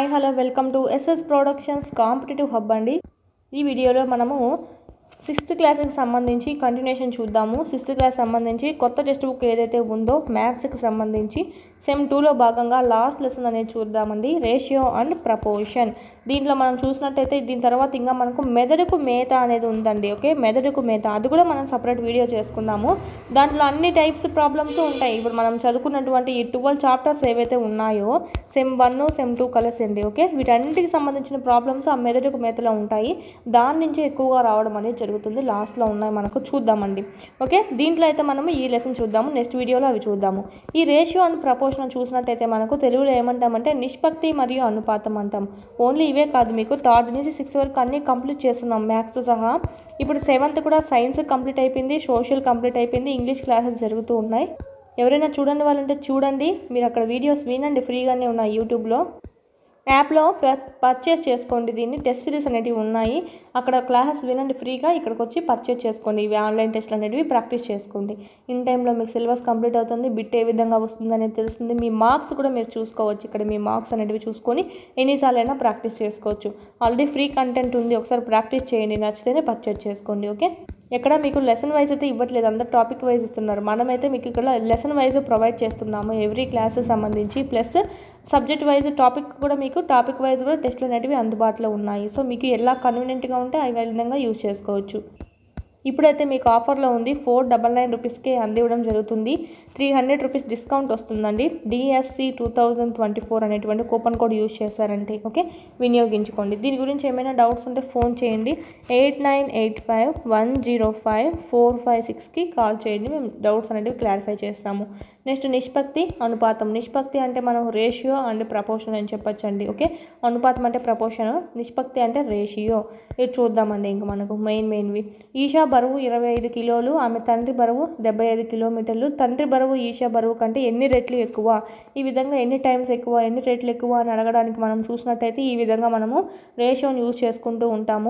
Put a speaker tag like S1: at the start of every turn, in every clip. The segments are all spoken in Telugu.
S1: hi hello welcome to SS productions competitive hub అండి ఈ వీడియోలో మనము సిక్స్త్ క్లాస్కి సంబంధించి కంటిన్యూషన్ చూద్దాము సిక్స్త్ క్లాస్ సంబంధించి కొత్త టెక్స్ట్ బుక్ ఏదైతే ఉందో మ్యాథ్స్కి సంబంధించి సెమ్ టూలో భాగంగా లాస్ట్ లెసన్ అనేది చూద్దామండి రేషియో అండ్ ప్రపోర్షన్ దీంట్లో మనం చూసినట్టయితే దీని తర్వాత ఇంకా మనకు మెదడుకు మేత అనేది ఉందండి ఓకే మెదడుకు మేత అది కూడా మనం సపరేట్ వీడియో చేసుకుందాము దాంట్లో అన్ని టైప్స్ ప్రాబ్లమ్స్ ఉంటాయి ఇప్పుడు మనం చదువుకున్నటువంటి ఈ ట్వెల్వ్ చాప్టర్స్ ఏవైతే ఉన్నాయో సెమ్ వన్ సెమ్ టూ కలిసి అండి ఓకే వీటన్నిటికి సంబంధించిన ప్రాబ్లమ్స్ ఆ మెదడుకు మేతలో ఉంటాయి దాని నుంచి ఎక్కువగా రావడం అనేది జరుగుతుంది లాస్ట్లో ఉన్నాయి మనకు చూద్దామండి ఓకే దీంట్లో అయితే మనము ఈ లెసన్ చూద్దాము నెక్స్ట్ వీడియోలో అవి చూద్దాము ఈ రేషియో అండ్ ప్రపోర్షన్ చూసినట్టయితే మనకు తెలుగులో ఏమంటామంటే నిష్పత్తి మరియు అనుపాతం అంటాం ఓన్లీ ఇవే కాదు మీకు థర్డ్ నుంచి సిక్స్త్ వరకు అన్నీ కంప్లీట్ చేస్తున్నాం మ్యాథ్స్ సహా ఇప్పుడు సెవెంత్ కూడా సైన్స్ కంప్లీట్ అయిపోయింది సోషల్ కంప్లీట్ అయిపోయింది ఇంగ్లీష్ క్లాసెస్ జరుగుతూ ఉన్నాయి ఎవరైనా చూడండి వాళ్ళంటే చూడండి మీరు అక్కడ వీడియోస్ వినండి ఫ్రీగానే ఉన్నాయి యూట్యూబ్లో యాప్లో పర్చేస్ చేసుకోండి దీన్ని టెస్ట్ సిరీస్ అనేటివి ఉన్నాయి అక్కడ క్లాసెస్ వినండి ఫ్రీగా ఇక్కడికి వచ్చి పర్చేస్ చేసుకోండి ఇవి ఆన్లైన్ టెస్ట్లు అనేటివి ప్రాక్టీస్ చేసుకోండి ఇన్ టైంలో మీకు సిలబస్ కంప్లీట్ అవుతుంది బిట్ ఏ విధంగా వస్తుంది అనేది తెలుస్తుంది మీ మార్క్స్ కూడా మీరు చూసుకోవచ్చు ఇక్కడ మీ మార్క్స్ అనేటివి చూసుకొని ఎన్నిసార్లు అయినా ప్రాక్టీస్ చేసుకోవచ్చు ఆల్రెడీ ఫ్రీ కంటెంట్ ఉంది ఒకసారి ప్రాక్టీస్ చేయండి నచ్చితేనే పర్చేస్ చేసుకోండి ఓకే ఎక్కడ మీకు లెసన్ వైజ్ అయితే ఇవ్వట్లేదు అందరు టాపిక్ వైజ్ ఇస్తున్నారు మనమైతే మీకు ఇక్కడ లెసన్ వైజ్ ప్రొవైడ్ చేస్తున్నాము ఎవ్రీ క్లాస్ సంబంధించి ప్లస్ సబ్జెక్ట్ వైజ్ టాపిక్ కూడా మీకు టాపిక్ వైజ్ కూడా టెస్ట్లు అనేటివి అందుబాటులో ఉన్నాయి సో మీకు ఎలా కన్వీనియంట్గా ఉంటే ఆ విధంగా యూజ్ చేసుకోవచ్చు ఇప్పుడైతే మీకు ఆఫర్లో ఉంది ఫోర్ డబల్ నైన్ రూపీస్కే అందివ్వడం జరుగుతుంది త్రీ హండ్రెడ్ రూపీస్ డిస్కౌంట్ వస్తుందండి DSC two thousand twenty four అనేటువంటి కూపన్ కోడ్ యూజ్ చేశారంటే ఓకే వినియోగించుకోండి దీని గురించి ఏమైనా డౌట్స్ ఉంటే ఫోన్ చేయండి eight nine eight five one zero five four five సిక్స్కి కాల్ చేయండి మేము డౌట్స్ అనేవి క్లారిఫై చేస్తాము నెక్స్ట్ నిష్పత్తి అనుపాతం నిష్పత్తి అంటే మనం రేషియో అండ్ ప్రపోర్షన్ అని చెప్పొచ్చండి ఓకే అనుపాతం అంటే ప్రపోర్షన్ నిష్పత్తి అంటే రేషియో ఇది చూద్దామండి ఇంకా మనకు మెయిన్ మెయిన్వి ఈషా బరువు ఇరవై ఐదు కిలోలు ఆమె తండ్రి బరువు డెబ్బై ఐదు కిలోమీటర్లు తండ్రి బరువు ఈషా బరువు కంటే ఎన్ని రెట్లు ఎక్కువ ఈ విధంగా ఎన్ని టైమ్స్ ఎక్కువ ఎన్ని రెట్లు ఎక్కువ అని అడగడానికి మనం చూసినట్టయితే ఈ విధంగా మనము రేషియోని యూజ్ చేసుకుంటూ ఉంటాము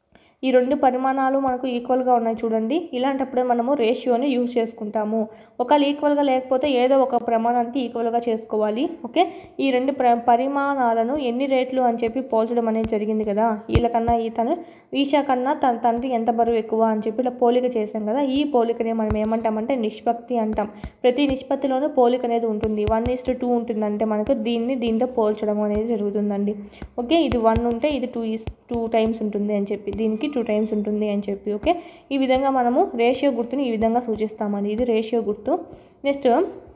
S1: ఈ రెండు పరిమాణాలు మనకు ఈక్వల్గా ఉన్నాయి చూడండి ఇలాంటప్పుడే మనము రేషియోని యూజ్ చేసుకుంటాము ఒకవేళ ఈక్వల్గా లేకపోతే ఏదో ఒక ప్రమాణానికి ఈక్వల్గా చేసుకోవాలి ఓకే ఈ రెండు ప్ర పరిమాణాలను ఎన్ని రేట్లు అని చెప్పి పోల్చడం అనేది జరిగింది కదా వీళ్ళకన్నా ఈతను ఈషా కన్నా తన తండ్రి ఎంత బరువు ఎక్కువ అని చెప్పి ఇలా పోలిక చేసాం కదా ఈ పోలికని మనం ఏమంటామంటే నిష్పత్తి అంటాం ప్రతి నిష్పత్తిలోనూ పోలిక అనేది ఉంటుంది వన్ ఇస్ టూ ఉంటుందంటే మనకు దీన్ని దీంతో పోల్చడం అనేది జరుగుతుందండి ఓకే ఇది వన్ ఉంటే ఇది టూ ఇస్ టూ టైమ్స్ ఉంటుంది అని చెప్పి దీనికి టూ టైమ్స్ ఉంటుంది అని చెప్పి ఓకే ఈ విధంగా మనము రేషియో గుర్తుని ఈ విధంగా సూచిస్తామండి ఇది రేషియో గుర్తు నెక్స్ట్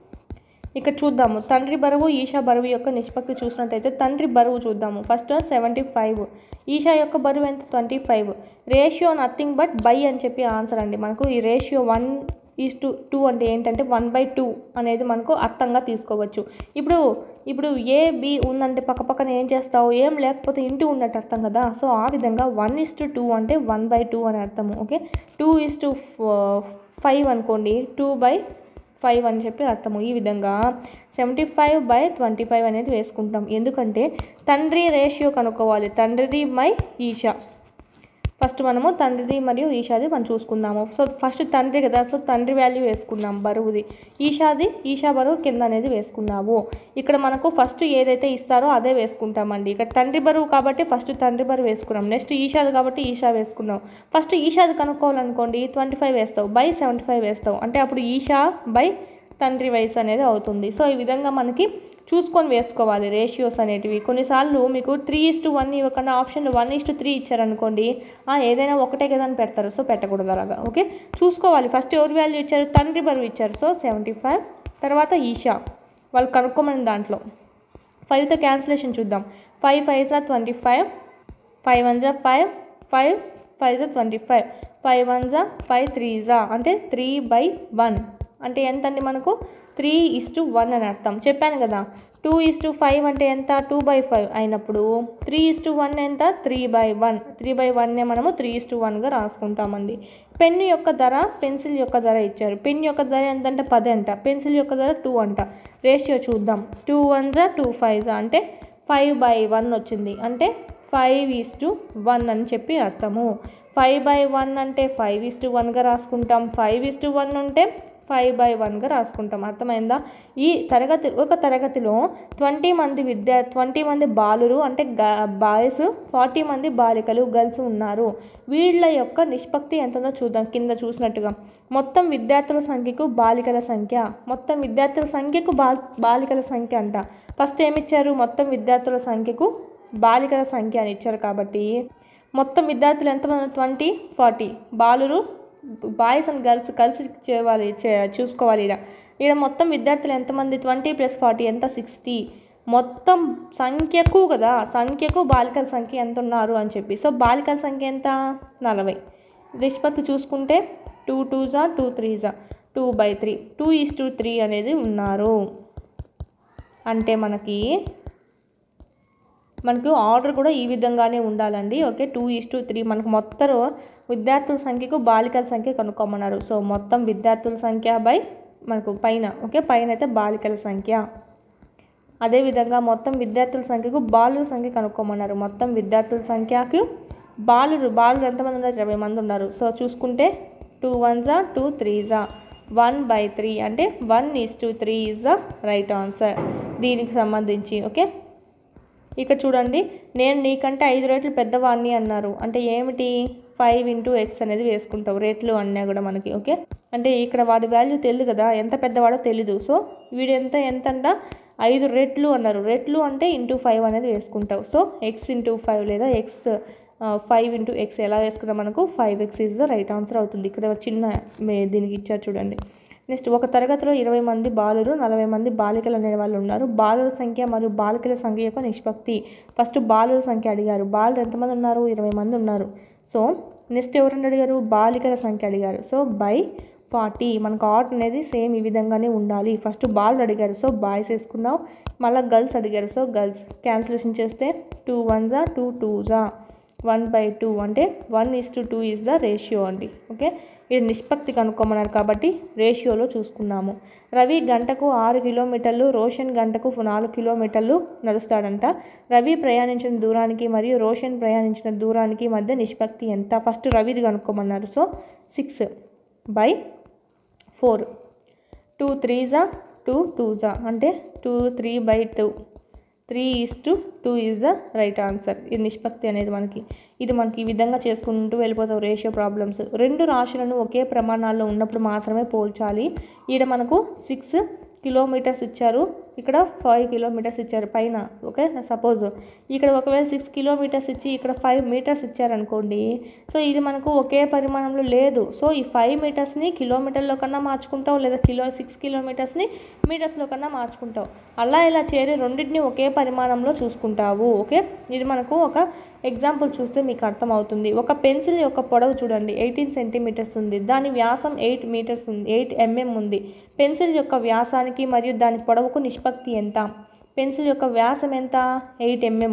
S1: ఇక్కడ చూద్దాము తండ్రి బరువు ఈషా బరువు యొక్క నిష్పత్తి చూసినట్టయితే తండ్రి బరువు చూద్దాము ఫస్ట్ సెవెంటీ ఫైవ్ ఈషా యొక్క బరువు ఎంత twenty five ratio nothing but by అని చెప్పి ఆన్సర్ అండి మనకు ఈ ratio one is to two అంటే ఏంటంటే వన్ బై టూ అనేది మనకు అర్థంగా తీసుకోవచ్చు ఇప్పుడు ఇప్పుడు ఏ బి ఉందంటే పక్క పక్కన ఏం చేస్తావు ఏం లేకపోతే ఇంటూ ఉన్నట్టు అర్థం కదా సో ఆ విధంగా వన్ ఇస్ టు టూ అంటే వన్ బై టూ అని అర్థము okay two is to five అనుకోండి టూ బై ఫైవ్ అని చెప్పి అర్థము ఈ విధంగా seventy five by twenty five అనేది వేసుకుంటాం ఎందుకంటే తండ్రి రేషియో కనుక్కోవాలి తండ్రిది బై ఈషా ఫస్ట్ మనము తండ్రిది మరియు ఈషాది మనం చూసుకుందాము సో ఫస్ట్ తండ్రి కదా సో తండ్రి వాల్యూ వేసుకున్నాం బరువుది ఈషాది ఈషా బరువు కింద అనేది వేసుకున్నాము ఇక్కడ మనకు ఫస్ట్ ఏదైతే ఇస్తారో అదే వేసుకుంటామండి ఇక్కడ తండ్రి బరువు కాబట్టి ఫస్ట్ తండ్రి బరువు వేసుకున్నాం నెక్స్ట్ ఈషాది కాబట్టి ఈషా వేసుకున్నాం ఫస్ట్ ఈషాది కనుక్కోవాలనుకోండి ట్వంటీ ఫైవ్ వేస్తావు బై సెవెంటీ ఫైవ్ వేస్తావు అంటే అప్పుడు ఈషా బై తండ్రి వయసు అనేది అవుతుంది సో ఈ విధంగా మనకి చూసుకొని వేసుకోవాలి రేషియోస్ అనేటివి కొన్నిసార్లు మీకు త్రీ ఇస్ టు వన్ ఇవ్వకుండా option one is to three ఇచ్చారనుకోండి ఏదైనా ఒకటే కదా అని పెడతారు సో పెట్టకూడదు అలాగా ఓకే చూసుకోవాలి ఫస్ట్ ఎవరు వాల్యూ ఇచ్చారు తండ్రి బరువు ఇచ్చారు సో సెవెంటీ ఫైవ్ తర్వాత ఈషా వాళ్ళు కనుక్కోమని దాంట్లో ఫైవ్తో క్యాన్సిలేషన్ చూద్దాం ఫైవ్ ఫైవ్ జా ట్వంటీ ఫైవ్ ఫైవ్ వన్ జా ఫైవ్ ఫైవ్ ఫైవ్ జా ట్వంటీ ఫైవ్ ఫైవ్ వన్ జా ఫైవ్ త్రీ జా అంటే త్రీ బై వన్ అంటే ఎంత అండి మనకు త్రీ ఇస్ టు వన్ అని అర్థం చెప్పాను కదా టూ ఇస్ టు ఫైవ్ అంటే ఎంత టూ బై ఫైవ్ అయినప్పుడు త్రీ ఇస్ టు వన్ ఎంత three by one three by వన్నే మనము త్రీ ఇస్ టు వన్గా రాసుకుంటామండి పెన్ యొక్క ధర పెన్సిల్ యొక్క ధర ఇచ్చారు పెన్ యొక్క ధర ఎంతంటే పది అంట పెన్సిల్ యొక్క ధర టూ అంట రేషియో చూద్దాం టూ వన్ జా టూ ఫైవ్ జా అంటే ఫైవ్ బై వన్ వచ్చింది అంటే ఫైవ్ ఈస్ టు వన్ అని చెప్పి అర్థము ఫైవ్ బై వన్ అంటే ఫైవ్ ఈస్ టు వన్గా రాసుకుంటాం ఫైవ్ ఈస్ టు వన్ ఉంటే ఫైవ్ బై వన్గా రాసుకుంటాం అర్థమైందా ఈ తరగతి ఒక తరగతిలో ట్వంటీ మంది విద్యా ట్వంటీ మంది బాలురు అంటే బాయ్స్ ఫార్టీ మంది బాలికలు గర్ల్స్ ఉన్నారు వీళ్ళ యొక్క నిష్పత్తి ఎంత ఉందో చూద్దాం కింద చూసినట్టుగా మొత్తం విద్యార్థుల సంఖ్యకు బాలికల సంఖ్య మొత్తం విద్యార్థుల సంఖ్యకు బా బాలికల సంఖ్య అంట ఫస్ట్ ఏమిచ్చారు మొత్తం విద్యార్థుల సంఖ్యకు బాలికల సంఖ్య అని ఇచ్చారు కాబట్టి మొత్తం విద్యార్థులు ఎంతమంది ట్వంటీ ఫార్టీ బాలురు బాయ్స్ అండ్ గర్ల్స్ కలిసి చేయాలి చే- చూసుకోవాలి ఇక్కడ ఇక్కడ మొత్తం విద్యార్థులు ఎంతమంది ట్వంటీ ప్లస్ ఫార్టీ ఎంత సిక్స్టీ మొత్తం సంఖ్యకు కదా సంఖ్యకు బాలికల సంఖ్య ఎంత ఉన్నారు అని చెప్పి సో బాలికల సంఖ్య ఎంత నలభై నిష్పత్తి చూసుకుంటే టూ టూ జా టూ త్రీ జా two by three two is to three అనేది ఉన్నారు అంటే మనకి మనకు ఆర్డర్ కూడా ఈ విధంగానే ఉండాలండి okay two is to three మనకు మొత్తం విద్యార్థుల సంఖ్యకు బాలికల సంఖ్య కనుక్కోమన్నారు సో మొత్తం విద్యార్థుల సంఖ్య బై మనకు పైన ఓకే పైన అయితే బాలికల సంఖ్య అదేవిధంగా మొత్తం విద్యార్థుల సంఖ్యకు బాలుల సంఖ్య కనుక్కోమన్నారు మొత్తం విద్యార్థుల సంఖ్యకు బాలురు బాలురు ఎంతమంది ఉన్నారు ఇరవై మంది ఉన్నారు సో చూసుకుంటే టూ వన్ జా టూ త్రీ జా వన్ బై త్రీ అంటే one is to three is the right answer దీనికి సంబంధించి ఓకే ఇక చూడండి నేను నీకంటే ఐదు రేట్లు పెద్దవాడిని అన్నారు అంటే ఏమిటి ఫైవ్ ఇంటూ ఎక్స్ అనేది వేసుకుంటావు రేట్లు అన్నా కూడా మనకి ఓకే అంటే ఇక్కడ వాడి వాల్యూ తెలియదు కదా ఎంత పెద్దవాడో తెలీదు సో వీడు ఎంత ఎంత అంట ఐదు రెట్లు అన్నారు రెట్లు అంటే ఇంటూ ఫైవ్ అనేది వేసుకుంటావు సో ఎక్స్ ఇంటూ ఫైవ్ లేదా ఎక్స్ ఫైవ్ ఇంటూ ఎక్స్ ఎలా వేసుకున్నా మనకు five x is the right answer అవుతుంది ఇక్కడ చిన్న మే- దీనికి ఇచ్చారు చూడండి నెక్స్ట్ ఒక తరగతిలో ఇరవై మంది బాలురు నలభై మంది బాలికలు అనే వాళ్ళు ఉన్నారు బాలుర సంఖ్య మరియు బాలికల సంఖ్య యొక్క నిష్పత్తి ఫస్ట్ బాలుర సంఖ్య అడిగారు బాలురు ఎంతమంది ఉన్నారు ఇరవై మంది ఉన్నారు సో నెక్స్ట్ ఎవరంటే అడిగారు బాలికల సంఖ్య అడిగారు సో బై ఫార్టీ మనకు ఆర్డర్ అనేది సేమ్ ఈ విధంగానే ఉండాలి ఫస్ట్ బాల్ అడిగారు సో బాయ్స్ వేసుకున్నాం మళ్ళీ గర్ల్స్ అడిగారు సో గర్ల్స్ క్యాన్సిలేషన్ చేస్తే టూ వన్ జా టూ టూ జా వన్ బై టూ అంటే one is to two is the ratio అండి ఓకే ఇది నిష్పత్తి కనుక్కోమన్నారు కాబట్టి రేషియోలో చూసుకున్నాము రవి గంటకు ఆరు కిలోమీటర్లు రోషన్ గంటకు నాలుగు కిలోమీటర్లు నడుస్తాడంట రవి ప్రయాణించిన దూరానికి మరియు రోషన్ ప్రయాణించిన దూరానికి మధ్య నిష్పత్తి ఎంత ఫస్ట్ రవిది కనుక్కోమన్నారు so six by four two three జా టూ టూ జా అంటే two three by two three is to two is the right answer ఈ నిష్పత్తి అనేది మనకి ఇది మనకి ఈ విధంగా చేసుకుంటూ వెళ్ళిపోతాం రేషియో ప్రాబ్లమ్స్ రెండు రాశులను ఒకే ప్రమాణాల్లో ఉన్నప్పుడు మాత్రమే పోల్చాలి ఈడ మనకు సిక్స్ కిలోమీటర్స్ ఇచ్చారు ఇక్కడ ఫైవ్ కిలోమీటర్స్ ఇచ్చారు పైన ఓకే సపోజ్ ఇక్కడ ఒకవేళ సిక్స్ కిలోమీటర్స్ ఇచ్చి ఇక్కడ ఫైవ్ మీటర్స్ ఇచ్చారనుకోండి సో ఇది మనకు ఒకే పరిమాణంలో లేదు సో ఈ ఫైవ్ మీటర్స్ని కిలోమీటర్లో కన్నా మార్చుకుంటావు లేదా కిలో సిక్స్ కిలోమీటర్స్ని మీటర్స్లో కన్నా మార్చుకుంటావు అలా ఇలా చేరి రెండింటిని ఒకే పరిమాణంలో చూసుకుంటావు ఓకే ఇది మనకు ఒక ఎగ్జాంపుల్ చూస్తే మీకు అర్థమవుతుంది ఒక పెన్సిల్ యొక్క పొడవు చూడండి ఎయిటీన్ సెంటీమీటర్స్ ఉంది దాని వ్యాసం ఎయిట్ మీటర్స్ ఉంది ఎయిట్ ఎంఎం ఉంది పెన్సిల్ యొక్క వ్యాసానికి మరియు దాని పొడవుకు నిష్పత్తి ఎంత పెన్సిల్ యొక్క వ్యాసం ఎంత eight mm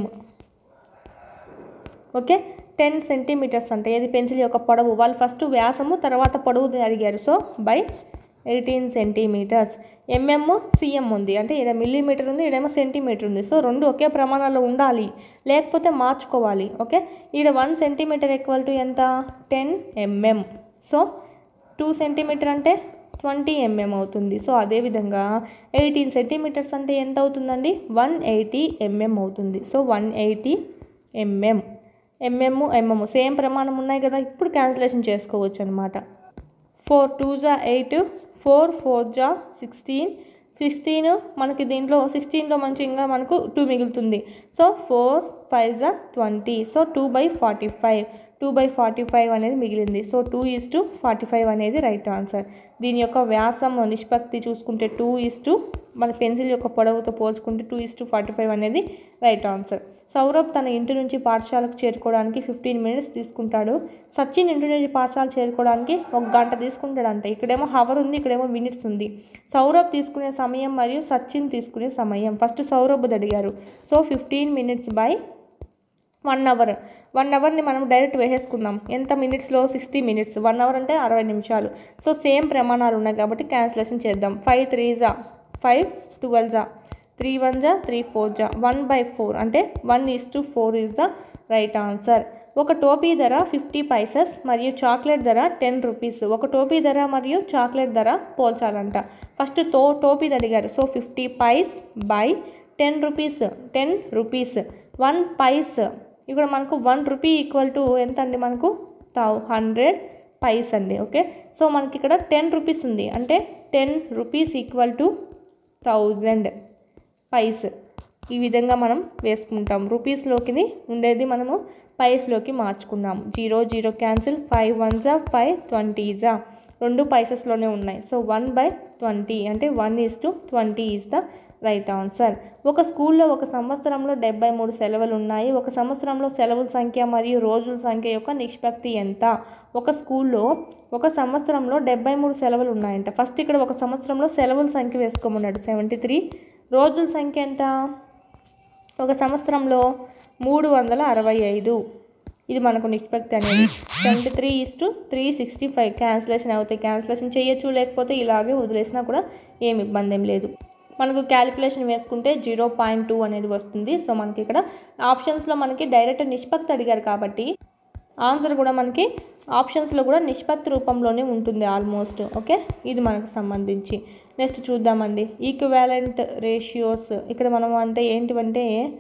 S1: okay ten centimetres అంటే ఏది పెన్సిల్ యొక్క పొడవు వాళ్ళు ఫస్ట్ వ్యాసము తర్వాత పొడవు అడిగారు so by eighteen centimetres mm cm ఉంది అంటే ఇక్కడ మిల్లీమీటర్ ఉంది ఈడేమో సెంటీమీటర్ ఉంది సో రెండు ఒకే ప్రమాణాల్లో ఉండాలి లేకపోతే మార్చుకోవాలి ఓకే ఈడ వన్ సెంటీమీటర్ ఈక్వల్ టు ఎంత ten mm so two centimetre అంటే ట్వంటీ ఎంఎం అవుతుంది సో అదేవిధంగా ఎయిటీన్ సెంటీమీటర్స్ అంటే ఎంత అవుతుందండి వన్ ఎయిటీ ఎంఎం అవుతుంది so one eighty mm mm mm same ప్రమాణం ఉన్నాయి కదా ఇప్పుడు క్యాన్సిలేషన్ చేసుకోవచ్చు అనమాట ఫోర్ టూ జా ఎయిట్ ఫోర్ ఫోర్ జా సిక్స్టీన్ సిక్స్టీన్ మనకి దీంట్లో సిక్స్టీన్లో మంచి ఇంకా మనకు టూ మిగులుతుంది సో ఫోర్ ఫైవ్ జా twenty so two by forty five two by forty five అనేది మిగిలింది so two is to forty five అనేది రైట్ ఆన్సర్ దీని యొక్క వ్యాసం నిష్పత్తి చూసుకుంటే టూ ఈస్ టు మన పెన్సిల్ యొక్క పొడవుతో పోల్చుకుంటే two is to forty five అనేది రైట్ ఆన్సర్ సౌరభ్ తన ఇంటి నుంచి పాఠశాలకు చేరుకోవడానికి ఫిఫ్టీన్ మినిట్స్ తీసుకుంటాడు సచిన్ ఇంటి నుంచి పాఠశాల చేరుకోవడానికి ఒక గంట తీసుకుంటాడంట ఇక్కడేమో హవర్ ఉంది ఇక్కడేమో మినిట్స్ ఉంది సౌరభ్ తీసుకునే సమయం మరియు సచిన్ తీసుకునే సమయం ఫస్ట్ సౌరభ్ అడిగారు so fifteen minutes by one hour one అవర్ని మనం డైరెక్ట్ వేసేసుకుందాం ఎంత మినిట్స్లో సిక్స్టీ మినిట్స్ వన్ అవర్ అంటే అరవై నిమిషాలు సో సేమ్ ప్రమాణాలు ఉన్నాయి కాబట్టి క్యాన్సిలేషన్ చేద్దాం ఫైవ్ త్రీ జా ఫైవ్ ట్వెల్వ్ జా త్రీ వన్ జా త్రీ ఫోర్ జా వన్ బై ఫోర్ అంటే one is to four is the right answer ఒక టోపీ ధర ఫిఫ్టీ పైసెస్ మరియు చాక్లెట్ ధర టెన్ రూపీస్ ఒక టోపీ ధర మరియు చాక్లెట్ ధర పోల్చాలంట ఫస్ట్ తో టోపీ అడిగారు so fifty paise by ten rupees ten rupees one paise ఇక్కడ మనకు వన్ రూపీ ఈక్వల్ టు ఎంత అండి మనకు థౌ హండ్రెడ్ పైస్ అండి ఓకే సో మనకి ఇక్కడ టెన్ రూపీస్ ఉంది అంటే ten rupees equal to thousand paise ఈ విధంగా మనం వేసుకుంటాం రూపీస్లోకి ఉండేది మనము పైస్లోకి మార్చుకున్నాం zero zero cancel five one జా ఫైవ్ ట్వంటీ జా రెండు పైసెస్లోనే ఉన్నాయి సో వన్ బై ట్వంటీ అంటే one is to twenty is the right answer ఒక స్కూల్లో ఒక సంవత్సరంలో డెబ్బై మూడు సెలవులు ఉన్నాయి ఒక సంవత్సరంలో సెలవుల సంఖ్య మరియు రోజుల సంఖ్య యొక్క నిష్పత్తి ఎంత ఒక స్కూల్లో ఒక సంవత్సరంలో డెబ్బై మూడు సెలవులు ఉన్నాయంట ఫస్ట్ ఇక్కడ ఒక సంవత్సరంలో సెలవుల సంఖ్య వేసుకోమన్నాడు సెవెంటీ త్రీ రోజుల సంఖ్య ఎంత ఒక సంవత్సరంలో మూడు వందల అరవై ఐదు ఇది మనకు నిష్పత్తి అనేది seventy three is to three sixty five cancellation అవుతాయి క్యాన్సిలేషన్ చేయొచ్చు లేకపోతే ఇలాగే వదిలేసినా కూడా ఏమి ఇబ్బంది ఏం లేదు మనకు క్యాలిక్యులేషన్ వేసుకుంటే జీరో పాయింట్ టూ అనేది వస్తుంది సో మనకి ఇక్కడ ఆప్షన్స్లో మనకి డైరెక్ట్ నిష్పత్తి అడిగారు కాబట్టి ఆన్సర్ కూడా మనకి ఆప్షన్స్లో కూడా నిష్పత్తి రూపంలోనే ఉంటుంది ఆల్మోస్ట్ ఓకే ఇది మనకు సంబంధించి నెక్స్ట్ చూద్దామండి ఈక్వాలెంట్ రేషియోస్ ఇక్కడ మనం అంటే ఏంటివంటే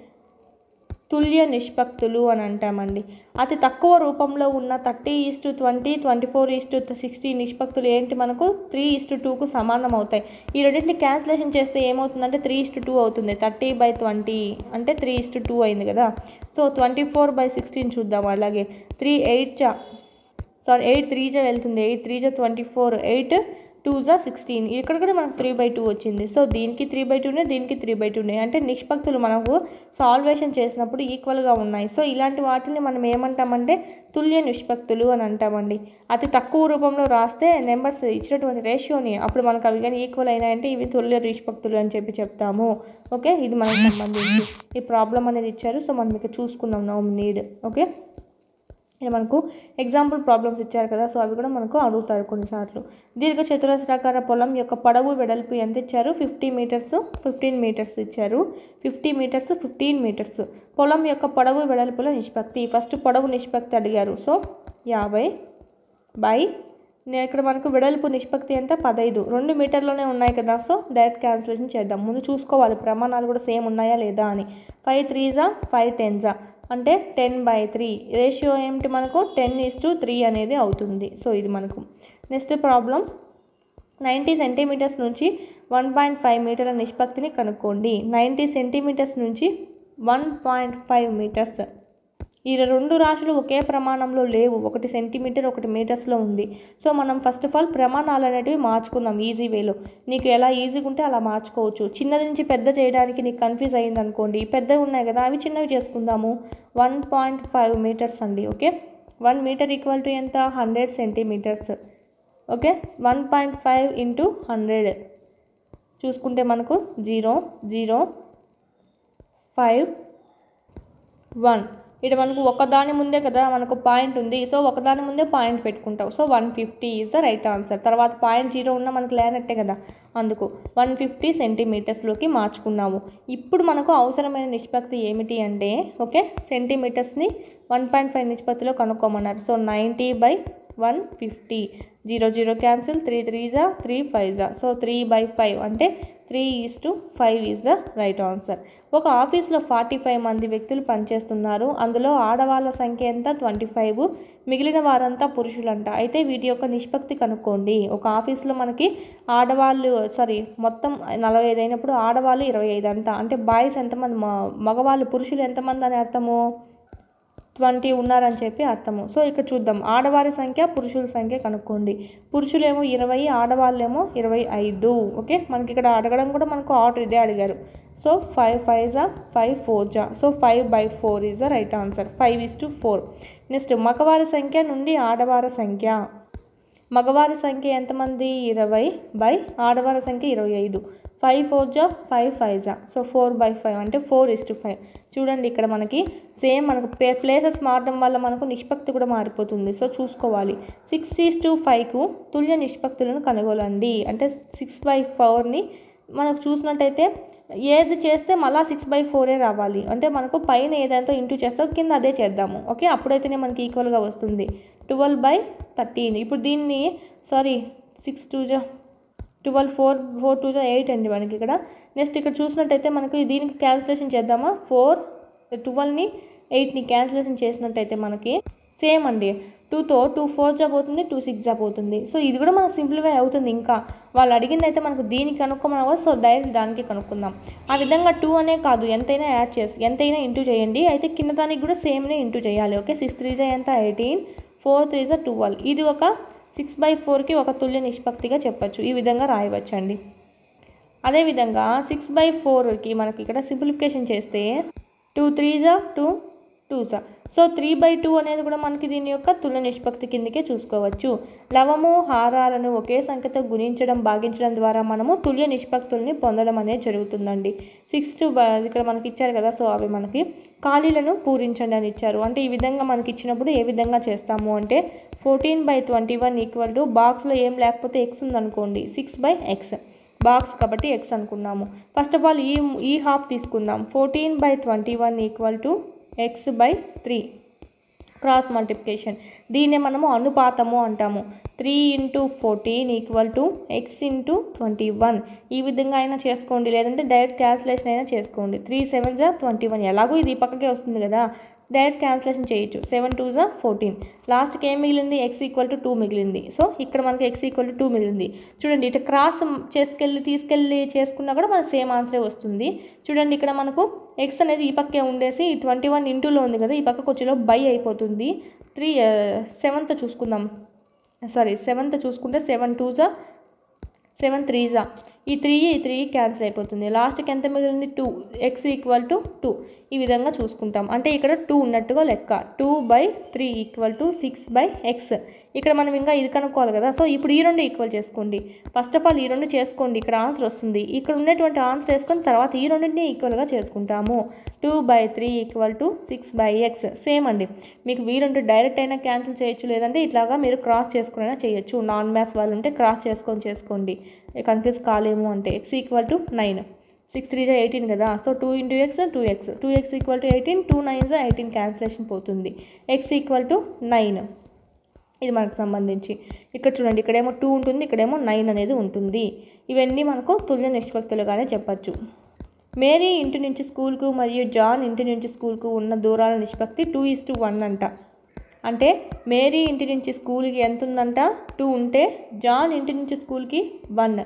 S1: తుల్య నిష్పత్తులు అని అంటామండి అతి తక్కువ రూపంలో ఉన్న thirty is to twenty twenty four is to sixty నిష్పత్తులు ఏంటి మనకు త్రీ ఈస్ టు టూకు సమానం అవుతాయి ఈ రెండింటిని క్యాన్సిలేషన్ చేస్తే ఏమవుతుందంటే త్రీ ఈస్ టు టూ అవుతుంది థర్టీ బై ట్వంటీ అంటే త్రీ ఈస్ టు టూ అయింది కదా so twenty four by sixteen చూద్దాం అలాగే త్రీ ఎయిట్ జా సారీ ఎయిట్ త్రీ జా వెళ్తుంది ఎయిట్ త్రీ జా ట్వంటీ ఫోర్ ఎయిట్ టూ జా సిక్స్టీన్ ఇక్కడ కూడా మనకు త్రీ బై టూ వచ్చింది సో దీనికి త్రీ బై టూనే దీనికి త్రీ బై టూనే అంటే నిష్పత్తులు మనకు సాల్వేషన్ చేసినప్పుడు ఈక్వల్గా ఉన్నాయి సో ఇలాంటి వాటిని మనం ఏమంటామంటే తుల్య నిష్పత్తులు అని అంటామండి అతి తక్కువ రూపంలో రాస్తే నెంబర్స్ ఇచ్చినటువంటి రేషియోని అప్పుడు మనకు అవి కానీ ఈక్వల్ అయినాయంటే ఇవి తుల్య నిష్పత్తులు అని చెప్పి చెప్తాము ఓకే ఇది మనకు సంబంధించి ఈ ప్రాబ్లం అనేది ఇచ్చారు సో మనం ఇక్కడ చూసుకున్నాం నో నీడ్ ఓకే ఇలా మనకు ఎగ్జాంపుల్ ప్రాబ్లమ్స్ ఇచ్చారు కదా సో అవి కూడా మనకు అడుగుతారు కొన్నిసార్లు దీర్ఘ చతురస్రాకార పొలం యొక్క పొడవు వెడల్పు ఎంత ఇచ్చారు ఫిఫ్టీ మీటర్స్ ఫిఫ్టీన్ మీటర్స్ ఇచ్చారు ఫిఫ్టీ మీటర్స్ ఫిఫ్టీన్ మీటర్స్ పొలం యొక్క పొడవు వెడల్పుల నిష్పత్తి ఫస్ట్ పొడవు నిష్పత్తి అడిగారు సో యాభై బై నేను ఇక్కడ మనకు వెడల్పు నిష్పత్తి ఎంత పదైదు రెండు మీటర్లోనే ఉన్నాయి కదా సో డైరెక్ట్ క్యాన్సిలేషన్ చేద్దాం ముందు చూసుకోవాలి ప్రమాణాలు కూడా సేమ్ ఉన్నాయా లేదా అని ఫైవ్ త్రీజా ఫైవ్ టెన్జా అంటే టెన్ బై త్రీ రేషియో ఏమిటి మనకు టెన్ ఈస్ టు త్రీ అనేది అవుతుంది సో ఇది మనకు నెక్స్ట్ ప్రాబ్లం నైంటీ సెంటీమీటర్స్ నుంచి వన్ పాయింట్ ఫైవ్ మీటర్ల నిష్పత్తిని కనుక్కోండి నైంటీ సెంటీమీటర్స్ నుంచి వన్ పాయింట్ ఫైవ్ మీటర్స్ ఈ రెండు రాశులు ఒకే ప్రమాణంలో లేవు ఒకటి సెంటీమీటర్ ఒకటి మీటర్స్లో ఉంది సో మనం ఫస్ట్ ఆఫ్ ఆల్ ప్రమాణాలు అనేటివి మార్చుకుందాం ఈజీ వేలో నీకు ఎలా ఈజీగా ఉంటే అలా మార్చుకోవచ్చు చిన్నది నుంచి పెద్ద చేయడానికి నీకు కన్ఫ్యూజ్ అయింది అనుకోండి పెద్దవి ఉన్నాయి కదా అవి చిన్నవి చేసుకుందాము వన్ పాయింట్ ఫైవ్ మీటర్స్ అండి okay one metre equal to ఎంత hundred centimetres okay one point five into hundred చూసుకుంటే మనకు జీరో జీరో ఫైవ్ వన్ ఇక్కడ మనకు ఒకదాని ముందే కదా మనకు పాయింట్ ఉంది సో ఒకదాని ముందే పాయింట్ పెట్టుకుంటావు so one fifty is the right answer తర్వాత పాయింట్ జీరో ఉన్న మనకు లేనట్టే కదా అందుకు వన్ ఫిఫ్టీ సెంటీమీటర్స్లోకి మార్చుకున్నాము ఇప్పుడు మనకు అవసరమైన నిష్పత్తి ఏమిటి అంటే ఓకే సెంటీమీటర్స్ని వన్ పాయింట్ ఫైవ్ నిష్పత్తిలో కనుక్కోమన్నారు so ninety by one fifty zero zero cancel three three జా త్రీ ఫైవ్ జా సో త్రీ బై ఫైవ్ అంటే three is to five is the right answer ఒక ఆఫీస్లో ఫార్టీ ఫైవ్ మంది వ్యక్తులు పనిచేస్తున్నారు అందులో ఆడవాళ్ళ సంఖ్య ఎంత ట్వంటీ ఫైవ్ మిగిలిన వారంతా పురుషులంట అయితే వీటి యొక్క నిష్పత్తి కనుక్కోండి ఒక ఆఫీస్లో మనకి ఆడవాళ్ళు సారీ మొత్తం నలభై ఐదు అయినప్పుడు ఆడవాళ్ళు ఇరవై ఐదు అంట అంటే బాయ్స్ ఎంతమంది మ- మగవాళ్ళు పురుషులు ఎంతమంది అని అర్థము ట్వంటీ ఉన్నారని చెప్పి అర్థము సో ఇక్కడ చూద్దాం ఆడవారి సంఖ్య పురుషుల సంఖ్య కనుక్కోండి పురుషులేమో ఇరవై ఆడవాళ్ళేమో ఇరవై ఐదు ఓకే మనకి ఇక్కడ అడగడం కూడా మనకు ఆర్డర్ ఇదే అడిగారు సో ఫైవ్ ఫైవ్ జా ఫైవ్ ఫోర్ జా so five by four is the right answer five is to four next మగవారి సంఖ్య నుండి ఆడవారి సంఖ్య మగవారి సంఖ్య ఎంతమంది ఇరవై బై ఆడవారి సంఖ్య ఇరవై ఐదు ఫైవ్ ఫోర్ జా ఫైవ్ ఫైవ్ జా సో ఫోర్ బై ఫైవ్ అంటే ఫోర్ ఇస్ టు ఫైవ్ చూడండి ఇక్కడ మనకి సేమ్ మనకు ప్లేసెస్ మారడం వల్ల మనకు నిష్పత్తి కూడా మారిపోతుంది సో చూసుకోవాలి సిక్స్ ఈస్ టు ఫైవ్కు తుల్య నిష్పత్తులను కనుగొనండి అంటే సిక్స్ బై ఫోర్ని మనకు చూసినట్టయితే ఏది చేస్తే మళ్ళీ సిక్స్ బై ఫోరే రావాలి అంటే మనకు పైన ఏదైతే ఇంటూ చేస్తామో కింద అదే చేద్దాము ఓకే అప్పుడైతేనే మనకి ఈక్వల్గా వస్తుంది ట్వెల్వ్ బై థర్టీన్ ఇప్పుడు దీన్ని సారీ సిక్స్ టూ జా ట్వెల్వ్ ఫోర్ ఫోర్ టూ జా ఎయిట్ అండి మనకి ఇక్కడ నెక్స్ట్ ఇక్కడ చూసినట్టయితే మనకు దీనికి క్యాల్కులేషన్ చేద్దామా ఫోర్ ట్వెల్వ్ని ఎయిట్ని క్యాన్సిలేషన్ చేసినట్టయితే మనకి సేమ్ అండి టూతో టూ ఫోర్ జాబ్ అవుతుంది టూ సిక్స్ జాబ్ అవుతుంది సో ఇది కూడా మనకు సింప్లిఫై అవుతుంది ఇంకా వాళ్ళు అడిగింది అయితే మనకు దీనికి కనుక్కోమని సో డైరెక్ట్ దానికి కనుక్కుందాం ఆ విధంగా టూ అనే కాదు ఎంతైనా యాడ్ చేసి ఎంతైనా ఇంటూ చేయండి అయితే కింద దానికి కూడా సేమ్నే ఇంటూ చేయాలి ఓకే సిక్స్ త్రీ జా ఎంత ఎయిటీన్ ఫోర్ త్రీ జా ట్వెల్వ్ ఇది ఒక సిక్స్ బై ఫోర్కి ఒక తుల్య నిష్పత్తిగా చెప్పచ్చు ఈ విధంగా రాయవచ్చండి అదేవిధంగా సిక్స్ బై ఫోర్కి మనకి ఇక్కడ సింప్లిఫికేషన్ చేస్తే టూ త్రీ జా టూ టూ జా సో త్రీ బై టూ అనేది కూడా మనకి దీని యొక్క తుల నిష్పత్తి కిందకే చూసుకోవచ్చు లవము హారాలను ఒకే సంఖ్యతో గుణించడం భాగించడం ద్వారా మనము తుల్య నిష్పత్తుల్ని పొందడం అనేది జరుగుతుందండి సిక్స్ టు ఇక్కడ మనకి ఇచ్చారు కదా సో అవి మనకి ఖాళీలను పూరించండి అని ఇచ్చారు అంటే ఈ విధంగా మనకి ఇచ్చినప్పుడు ఏ విధంగా చేస్తాము అంటే fourteen by twenty one equal to బాక్స్లో ఏం లేకపోతే ఎక్స్ ఉందనుకోండి సిక్స్ బై ఎక్స్ బాక్స్ కాబట్టి ఎక్స్ అనుకున్నాము ఫస్ట్ ఆఫ్ ఆల్ ఈ ఈ హాఫ్ తీసుకుందాం fourteen by twenty one equal to X by three cross multiplication దీన్నే మనము అనుపాతము అంటాము three into fourteen equal to X into twenty one ఈ విధంగా అయినా చేసుకోండి లేదంటే డైరెక్ట్ క్యాల్కులేషన్ అయినా చేసుకోండి త్రీ సెవెన్ జా ట్వంటీ వన్ ఎలాగో ఇది పక్కకే వస్తుంది కదా డైరెక్ట్ క్యాన్సిలేషన్ చేయొచ్చు సెవెన్ టూ జా ఫోర్టీన్ లాస్ట్కి ఏం మిగిలింది ఎక్స్ ఈక్వల్ టు టూ మిగిలింది సో ఇక్కడ మనకి ఎక్స్ ఈక్వల్ టు టూ మిగిలింది చూడండి ఇటు క్రాస్ చేసుకెళ్ళి తీసుకెళ్ళి చేసుకున్నా కూడా మనకు సేమ్ ఆన్సరే వస్తుంది చూడండి ఇక్కడ మనకు ఎక్స్ అనేది ఈ పక్కే ఉండేసి ట్వంటీ వన్ ఇంటూలో ఉంది కదా ఈ పక్కకు వచ్చేలో బై అయిపోతుంది త్రీ సెవెంత్ చూసుకుందాం సారీ సెవెంత్ చూసుకుంటే సెవెన్ టూ జా సెవెన్ త్రీ జా ఈ త్రీ ఈ త్రీ క్యాన్సిల్ అయిపోతుంది లాస్ట్కి ఎంత మిగిలింది two X equal to two ఈ విధంగా చూసుకుంటాం అంటే ఇక్కడ టూ ఉన్నట్టుగా లెక్క two by three equal to six by X ఇక్కడ మనం ఇంకా ఇది కనుక్కోవాలి కదా సో ఇప్పుడు ఈ రెండు ఈక్వల్ చేసుకోండి ఫస్ట్ ఆఫ్ ఆల్ ఈ రెండు చేసుకోండి ఇక్కడ ఆన్సర్ వస్తుంది ఇక్కడ ఉన్నటువంటి ఆన్సర్ వేసుకొని తర్వాత ఈ రెండింటిని ఈక్వల్గా చేసుకుంటాము two by three equal to six by X same అండి మీకు వీలుంటే డైరెక్ట్ అయినా క్యాన్సిల్ చేయొచ్చు లేదంటే ఇట్లాగా మీరు క్రాస్ చేసుకునైనా చేయొచ్చు నాన్ మ్యాథ్స్ వాళ్ళు ఉంటే క్రాస్ చేసుకొని చేసుకోండి కన్ఫ్యూజ్ కాలేము అంటే X equal to nine six three జా ఎయిటీన్ కదా so two into X two X two X equal to eighteen two nine జా ఎయిటీన్ క్యాన్సిలేషన్ పోతుంది ఎక్స్ ఈక్వల్ టు నైన్ ఇది మనకు సంబంధించి ఇక్కడ చూడండి ఇక్కడేమో టూ ఉంటుంది ఇక్కడేమో నైన్ అనేది ఉంటుంది ఇవన్నీ మనకు తుల్య నిష్పత్తులుగానే చెప్పచ్చు మేరీ ఇంటి నుంచి స్కూల్కు మరియు జాన్ ఇంటి నుంచి స్కూల్కు ఉన్న దూరాల నిష్పత్తి టూ ఇస్ టు వన్ అంట అంటే మేరీ ఇంటి నుంచి స్కూల్కి ఎంత ఉందంట టూ ఉంటే జాన్ ఇంటి నుంచి స్కూల్కి వన్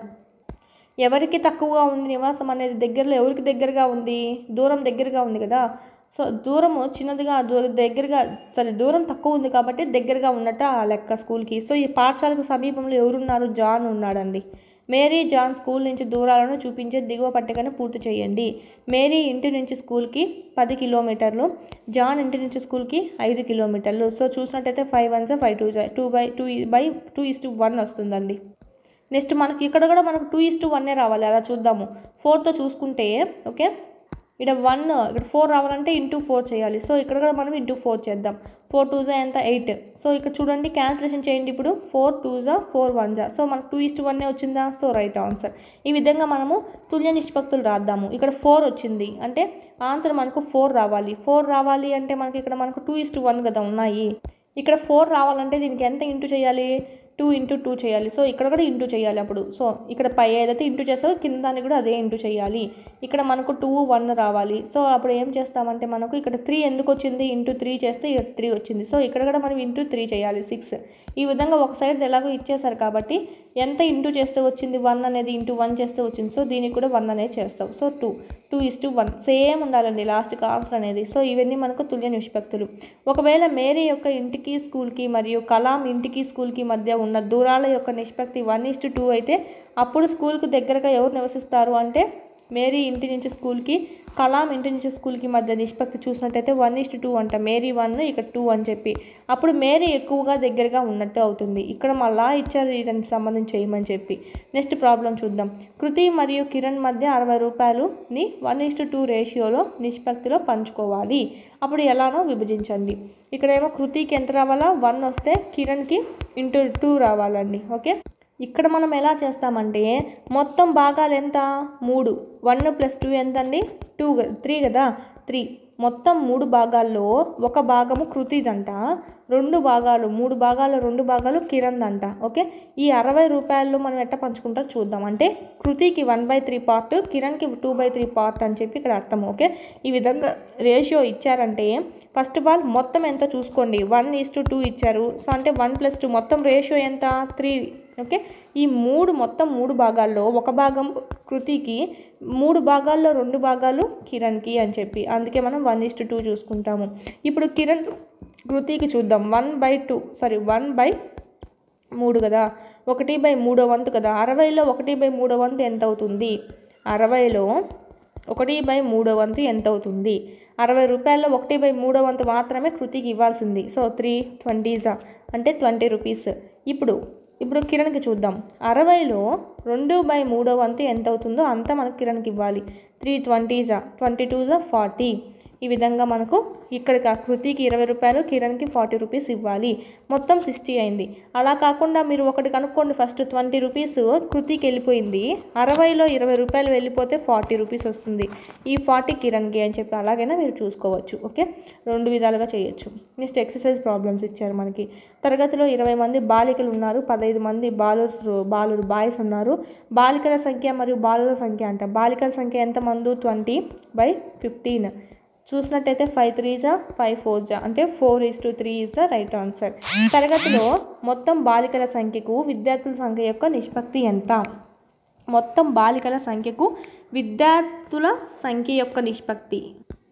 S1: ఎవరికి తక్కువగా ఉంది నివాసం అనేది దగ్గరలో ఎవరికి దగ్గరగా ఉంది దూరం దగ్గరగా ఉంది కదా సో దూరము చిన్నదిగా దూ- దగ్గరగా సరే దూరం తక్కువ ఉంది కాబట్టి దగ్గరగా ఉన్నట్టు ఆ లెక్క స్కూల్కి సో ఈ పాఠశాలకు సమీపంలో ఎవరున్నారు జాన్ ఉన్నాడండి మేరీ జాన్ స్కూల్ నుంచి దూరాలను చూపించే దిగువ పట్టికను పూర్తి చేయండి మేరీ ఇంటి నుంచి స్కూల్కి పది కిలోమీటర్లు జాన్ ఇంటి నుంచి స్కూల్కి ఐదు కిలోమీటర్లు సో చూసినట్టయితే five one five two two by two by two is to one వస్తుందండి నెక్స్ట్ మనకి ఇక్కడ కూడా మనకు టూ ఇస్ టు వన్నే రావాలి అలా చూద్దాము ఫోర్తో చూసుకుంటే ఓకే ఇక్కడ వన్ ఇక్కడ ఫోర్ రావాలంటే ఇంటూ ఫోర్ చేయాలి సో ఇక్కడ కూడా మనం ఇంటూ ఫోర్ చేద్దాం ఫోర్ టూ జా ఎంత ఎయిట్ సో ఇక్కడ చూడండి క్యాన్సిలేషన్ చేయండి ఇప్పుడు ఫోర్ టూ జా ఫోర్ వన్ జా సో మనకు టూ ఇస్ట్ వన్నే వచ్చిందా సో రైట్ ఆన్సర్ ఈ విధంగా మనము తుల్య నిష్పత్తులు రాద్దాము ఇక్కడ ఫోర్ వచ్చింది అంటే ఆన్సర్ మనకు ఫోర్ రావాలి ఫోర్ రావాలి అంటే మనకి ఇక్కడ మనకు టూ ఇస్ట్ వన్ కదా ఉన్నాయి ఇక్కడ ఫోర్ రావాలంటే దీనికి ఎంత ఇంటూ చేయాలి టూ ఇంటూ టూ చేయాలి సో ఇక్కడ కూడా ఇంటూ చేయాలి అప్పుడు సో ఇక్కడ పై ఏదైతే ఇంటూ చేస్తావో కింద దాన్ని కూడా అదే ఇంటూ చేయాలి ఇక్కడ మనకు టూ వన్ రావాలి సో అప్పుడు ఏం చేస్తామంటే మనకు ఇక్కడ త్రీ ఎందుకు వచ్చింది ఇంటూ త్రీ చేస్తే ఇక్కడ త్రీ వచ్చింది సో ఇక్కడ కూడా మనం ఇంటూ త్రీ చేయాలి సిక్స్ ఈ విధంగా ఒక సైడ్ ఎలాగో ఇచ్చేసారు కాబట్టి ఎంత ఇంటూ చేస్తే వచ్చింది వన్ అనేది ఇంటూ వన్ చేస్తే వచ్చింది సో దీనికి కూడా వన్ అనేది చేస్తావు so two two is to one same ఉండాలండి లాస్ట్కి ఆన్సర్ అనేది సో ఇవన్నీ మనకు తుల్య నిష్పత్తులు ఒకవేళ మేరీ యొక్క ఇంటికి స్కూల్కి మరియు కలాం ఇంటికి స్కూల్కి మధ్య ఉన్న దూరాల యొక్క నిష్పత్తి వన్ ఇస్ టు టూ అయితే అప్పుడు స్కూల్కు దగ్గరగా ఎవరు నివసిస్తారు అంటే మేరీ ఇంటి నుంచి స్కూల్కి కలాం ఇంటి నుంచి స్కూల్కి మధ్య నిష్పత్తి చూసినట్టయితే వన్ ఇస్ టూ అంట మేరీ వన్ ఇక్కడ టూ అని చెప్పి అప్పుడు మేరీ ఎక్కువగా దగ్గరగా ఉన్నట్టు అవుతుంది ఇక్కడ మళ్ళా ఇచ్చారు దానికి సంబంధించి చేయమని చెప్పి నెక్స్ట్ ప్రాబ్లం చూద్దాం కృతి మరియు కిరణ్ మధ్య అరవై రూపాయలుని వన్ ఇస్ టూ రేషియోలో నిష్పత్తిలో పంచుకోవాలి అప్పుడు ఎలానో విభజించండి ఇక్కడేమో కృతికి ఎంత రావాలా వన్ వస్తే కిరణ్కి ఇంటూ టూ రావాలండి ఓకే ఇక్కడ మనం ఎలా చేస్తామంటే మొత్తం భాగాలు ఎంత మూడు వన్ ప్లస్ టూ ఎంత అండి టూ త్రీ కదా త్రీ మొత్తం మూడు భాగాల్లో ఒక భాగము కృతిదంట రెండు భాగాలు మూడు భాగాలు రెండు భాగాలు కిరణ్ అంట ఓకే ఈ అరవై రూపాయల్లో మనం ఎట్ట పంచుకుంటారో చూద్దాం అంటే కృతికి వన్ బై త్రీ పార్ట్ కిరణ్కి టూ బై త్రీ పార్ట్ అని చెప్పి ఇక్కడ అర్థం ఓకే ఈ విధంగా రేషియో ఇచ్చారంటే ఫస్ట్ ఆఫ్ ఆల్ మొత్తం ఎంత చూసుకోండి వన్ ఈస్ టు టూ ఇచ్చారు సో అంటే వన్ ప్లస్ టూ మొత్తం రేషియో ఎంత త్రీ ఓకే ఈ మూడు మొత్తం మూడు భాగాల్లో ఒక భాగం కృతికి మూడు భాగాల్లో రెండు భాగాలు కిరణ్కి అని చెప్పి అందుకే మనం వన్ ఇస్ టూ చూసుకుంటాము ఇప్పుడు కిరణ్ కృతికి చూద్దాం one by two sorry one by మూడు కదా ఒకటి బై మూడో వంతు కదా అరవైలో ఒకటి బై మూడో వంతు ఎంత అవుతుంది అరవైలో ఒకటి బై మూడో వంతు ఎంత అవుతుంది అరవై రూపాయల్లో ఒకటి బై మూడో వంతు మాత్రమే కృతికి ఇవ్వాల్సింది సో త్రీ ట్వంటీజా అంటే ట్వంటీ రూపీస్ ఇప్పుడు ఇప్పుడు కిరణ్కి చూద్దాం అరవైలో రెండు బై మూడో వంతు ఎంత అవుతుందో అంత మనకు కిరణ్కి ఇవ్వాలి త్రీ ట్వంటీజా ట్వంటీ టూజా ఫార్టీ ఈ విధంగా మనకు ఇక్కడికి ఆ కృతికి ఇరవై రూపాయలు కిరణ్కి ఫార్టీ రూపీస్ ఇవ్వాలి మొత్తం సిక్స్టీ అయింది అలా కాకుండా మీరు ఒకటి కనుక్కోండి ఫస్ట్ ట్వంటీ రూపీస్ కృతికి వెళ్ళిపోయింది అరవైలో ఇరవై రూపాయలు వెళ్ళిపోతే ఫార్టీ రూపీస్ వస్తుంది ఈ ఫార్టీ కిరణ్కి అని చెప్పి అలాగైనా మీరు చూసుకోవచ్చు ఓకే రెండు విధాలుగా చేయొచ్చు నెక్స్ట్ ఎక్సర్సైజ్ ప్రాబ్లమ్స్ ఇచ్చారు మనకి తరగతిలో ఇరవై మంది బాలికలు ఉన్నారు పదహైదు మంది బాలుర్స్ బాలురు బాయ్స్ ఉన్నారు బాలికల సంఖ్య మరియు బాలుర సంఖ్య అంట బాలికల సంఖ్య ఎంత మందు ట్వంటీ బై ఫిఫ్టీన్ చూసినట్టయితే ఫైవ్ త్రీ జా ఫైవ్ ఫోర్ జా అంటే four is to three is the right answer తరగతిలో మొత్తం బాలికల సంఖ్యకు విద్యార్థుల సంఖ్య యొక్క నిష్పత్తి ఎంత మొత్తం బాలికల సంఖ్యకు విద్యార్థుల సంఖ్య యొక్క నిష్పత్తి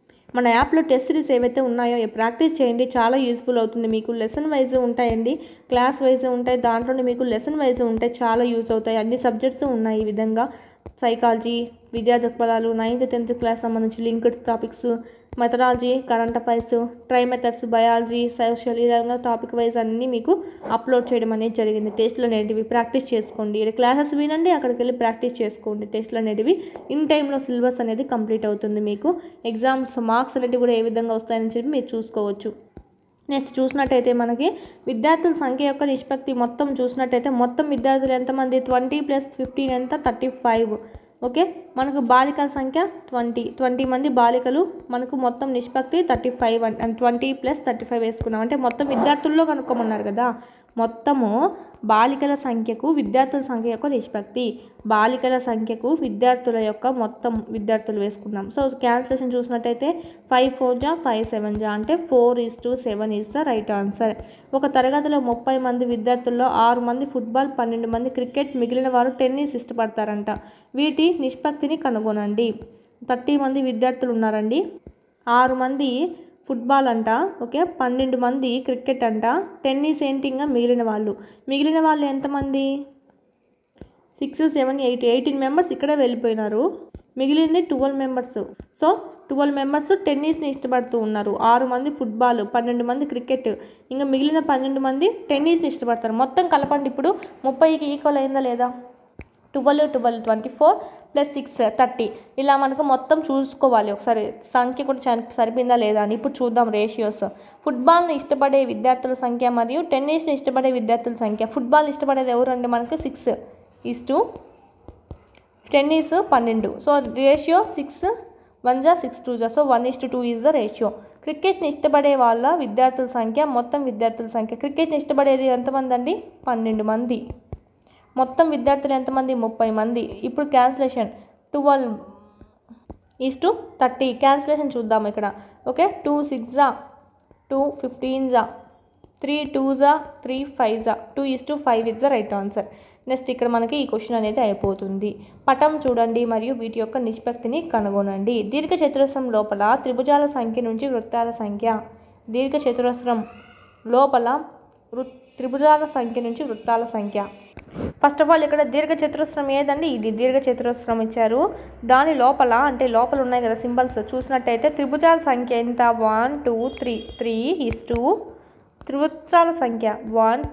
S1: మన యాప్లో టెస్ట్ సిరీస్ ఏవైతే ఉన్నాయో ప్రాక్టీస్ చేయండి చాలా యూస్ఫుల్ అవుతుంది మీకు లెసన్ వైజ్ ఉంటాయండి క్లాస్ వైజ్ ఉంటాయి దాంట్లోనే మీకు లెసన్ వైజ్ ఉంటాయి చాలా యూజ్ అవుతాయి అన్ని సబ్జెక్ట్స్ ఉన్నాయి ఈ విధంగా సైకాలజీ విద్యా దృక్పథాలు నైన్త్ టెన్త్ క్లాస్ సంబంధించి linked topics methodology current affairs try methods biology social ఈ విధంగా టాపిక్ వైజ్ అన్నీ మీకు అప్లోడ్ చేయడం అనేది జరిగింది టెస్ట్లు అనేటివి ప్రాక్టీస్ చేసుకోండి ఇక్కడ క్లాసెస్ వినండి అక్కడికి వెళ్ళి ప్రాక్టీస్ చేసుకోండి టెస్ట్లు అనేటివి ఇన్ టైంలో సిలబస్ అనేది కంప్లీట్ అవుతుంది మీకు ఎగ్జామ్స్ మార్క్స్ అనేటివి కూడా ఏ విధంగా వస్తాయని చెప్పి మీరు చూసుకోవచ్చు నెక్స్ట్ చూసినట్టయితే మనకి విద్యార్థుల సంఖ్య యొక్క నిష్పత్తి మొత్తం చూసినట్టయితే మొత్తం విద్యార్థులు ఎంతమంది ట్వంటీ ప్లస్ ఫిఫ్టీన్ ఎంత థర్టీ ఫైవ్ ఓకే మనకు బాలికల సంఖ్య ట్వంటీ ట్వంటీ మంది బాలికలు మనకు మొత్తం నిష్పత్తి thirty five and twenty plus thirty five వేసుకున్నాం అంటే మొత్తం విద్యార్థుల్లో కనుక్కోమన్నారు కదా మొత్తము బాలికల సంఖ్యకు విద్యార్థుల సంఖ్య యొక్క నిష్పత్తి బాలికల సంఖ్యకు విద్యార్థుల యొక్క మొత్తం విద్యార్థులు వేసుకున్నాం సో క్యాల్కులేషన్ చూసినట్టయితే ఫైవ్ ఫోర్ జా ఫైవ్ సెవెన్ జా అంటే four is to seven is the right answer ఒక తరగతిలో ముప్పై మంది విద్యార్థుల్లో ఆరు మంది ఫుట్బాల్ పన్నెండు మంది క్రికెట్ మిగిలిన వారు టెన్నిస్ ఇష్టపడతారంట వీటి నిష్పత్తిని కనుగొనండి థర్టీ మంది విద్యార్థులు ఉన్నారండి ఆరు మంది ఫుట్బాల్ అంట ఓకే పన్నెండు మంది క్రికెట్ అంట టెన్నిస్ ఏంటి ఇంకా మిగిలిన వాళ్ళు మిగిలిన వాళ్ళు ఎంతమంది six seven eight eighteen members ఇక్కడే వెళ్ళిపోయినారు మిగిలింది twelve members so twelve members టెన్నిస్ని ఇష్టపడుతూ ఉన్నారు ఆరు మంది ఫుట్బాల్ పన్నెండు మంది క్రికెట్ ఇంకా మిగిలిన పన్నెండు మంది టెన్నిస్ని ఇష్టపడతారు మొత్తం కలపండి ఇప్పుడు ముప్పైకి ఈక్వల్ అయిందా లేదా twelve twelve twenty four plus six thirty ఇలా మనకు మొత్తం చూసుకోవాలి ఒకసారి సంఖ్య కూడా చని- సరిపోయిందా లేదా అని ఇప్పుడు చూద్దాం రేషియోస్ ఫుట్బాల్ని ఇష్టపడే విద్యార్థుల సంఖ్య మరియు టెన్నిస్ని ఇష్టపడే విద్యార్థుల సంఖ్య ఫుట్బాల్ ఇష్టపడేది ఎవరు అంటే మనకు సిక్స్ ఈస్ టు టెన్నిస్ పన్నెండు సో రేషియో సిక్స్ వన్ జా సిక్స్ టూ జా so one is to two is the ratio క్రికెట్ని ఇష్టపడే వాళ్ళ విద్యార్థుల సంఖ్య మొత్తం విద్యార్థుల సంఖ్య క్రికెట్ని ఇష్టపడేది ఎంతమంది అండి పన్నెండు మంది మొత్తం విద్యార్థులు ఎంతమంది ముప్పై మంది ఇప్పుడు cancellation twelve is to thirty cancellation చూద్దాం ఇక్కడ ఓకే టూ సిక్స్ జా టూ ఫిఫ్టీన్ జా త్రీ టూ జా త్రీ ఫైవ్ జా two is to five is the right answer next ఇక్కడ మనకి ఈ క్వశ్చన్ అనేది అయిపోతుంది పటం చూడండి మరియు వీటి యొక్క నిష్పత్తిని కనుగొనండి దీర్ఘ చతురస్రం లోపల త్రిభుజాల సంఖ్య నుంచి వృత్తాల సంఖ్య దీర్ఘ చతురస్రం లోపల వృ త్రిభుజాల సంఖ్య నుంచి వృత్తాల సంఖ్య ఫస్ట్ ఆఫ్ ఆల్ ఇక్కడ దీర్ఘ చతురస్రం ఏదండి ఇది దీర్ఘ చతురస్రం ఇచ్చారు దాని లోపల అంటే లోపల ఉన్నాయి కదా సింబల్స్ చూసినట్టయితే త్రిభుజాల సంఖ్య ఎంత one two three three is two త్రివృత్తాల సంఖ్య one two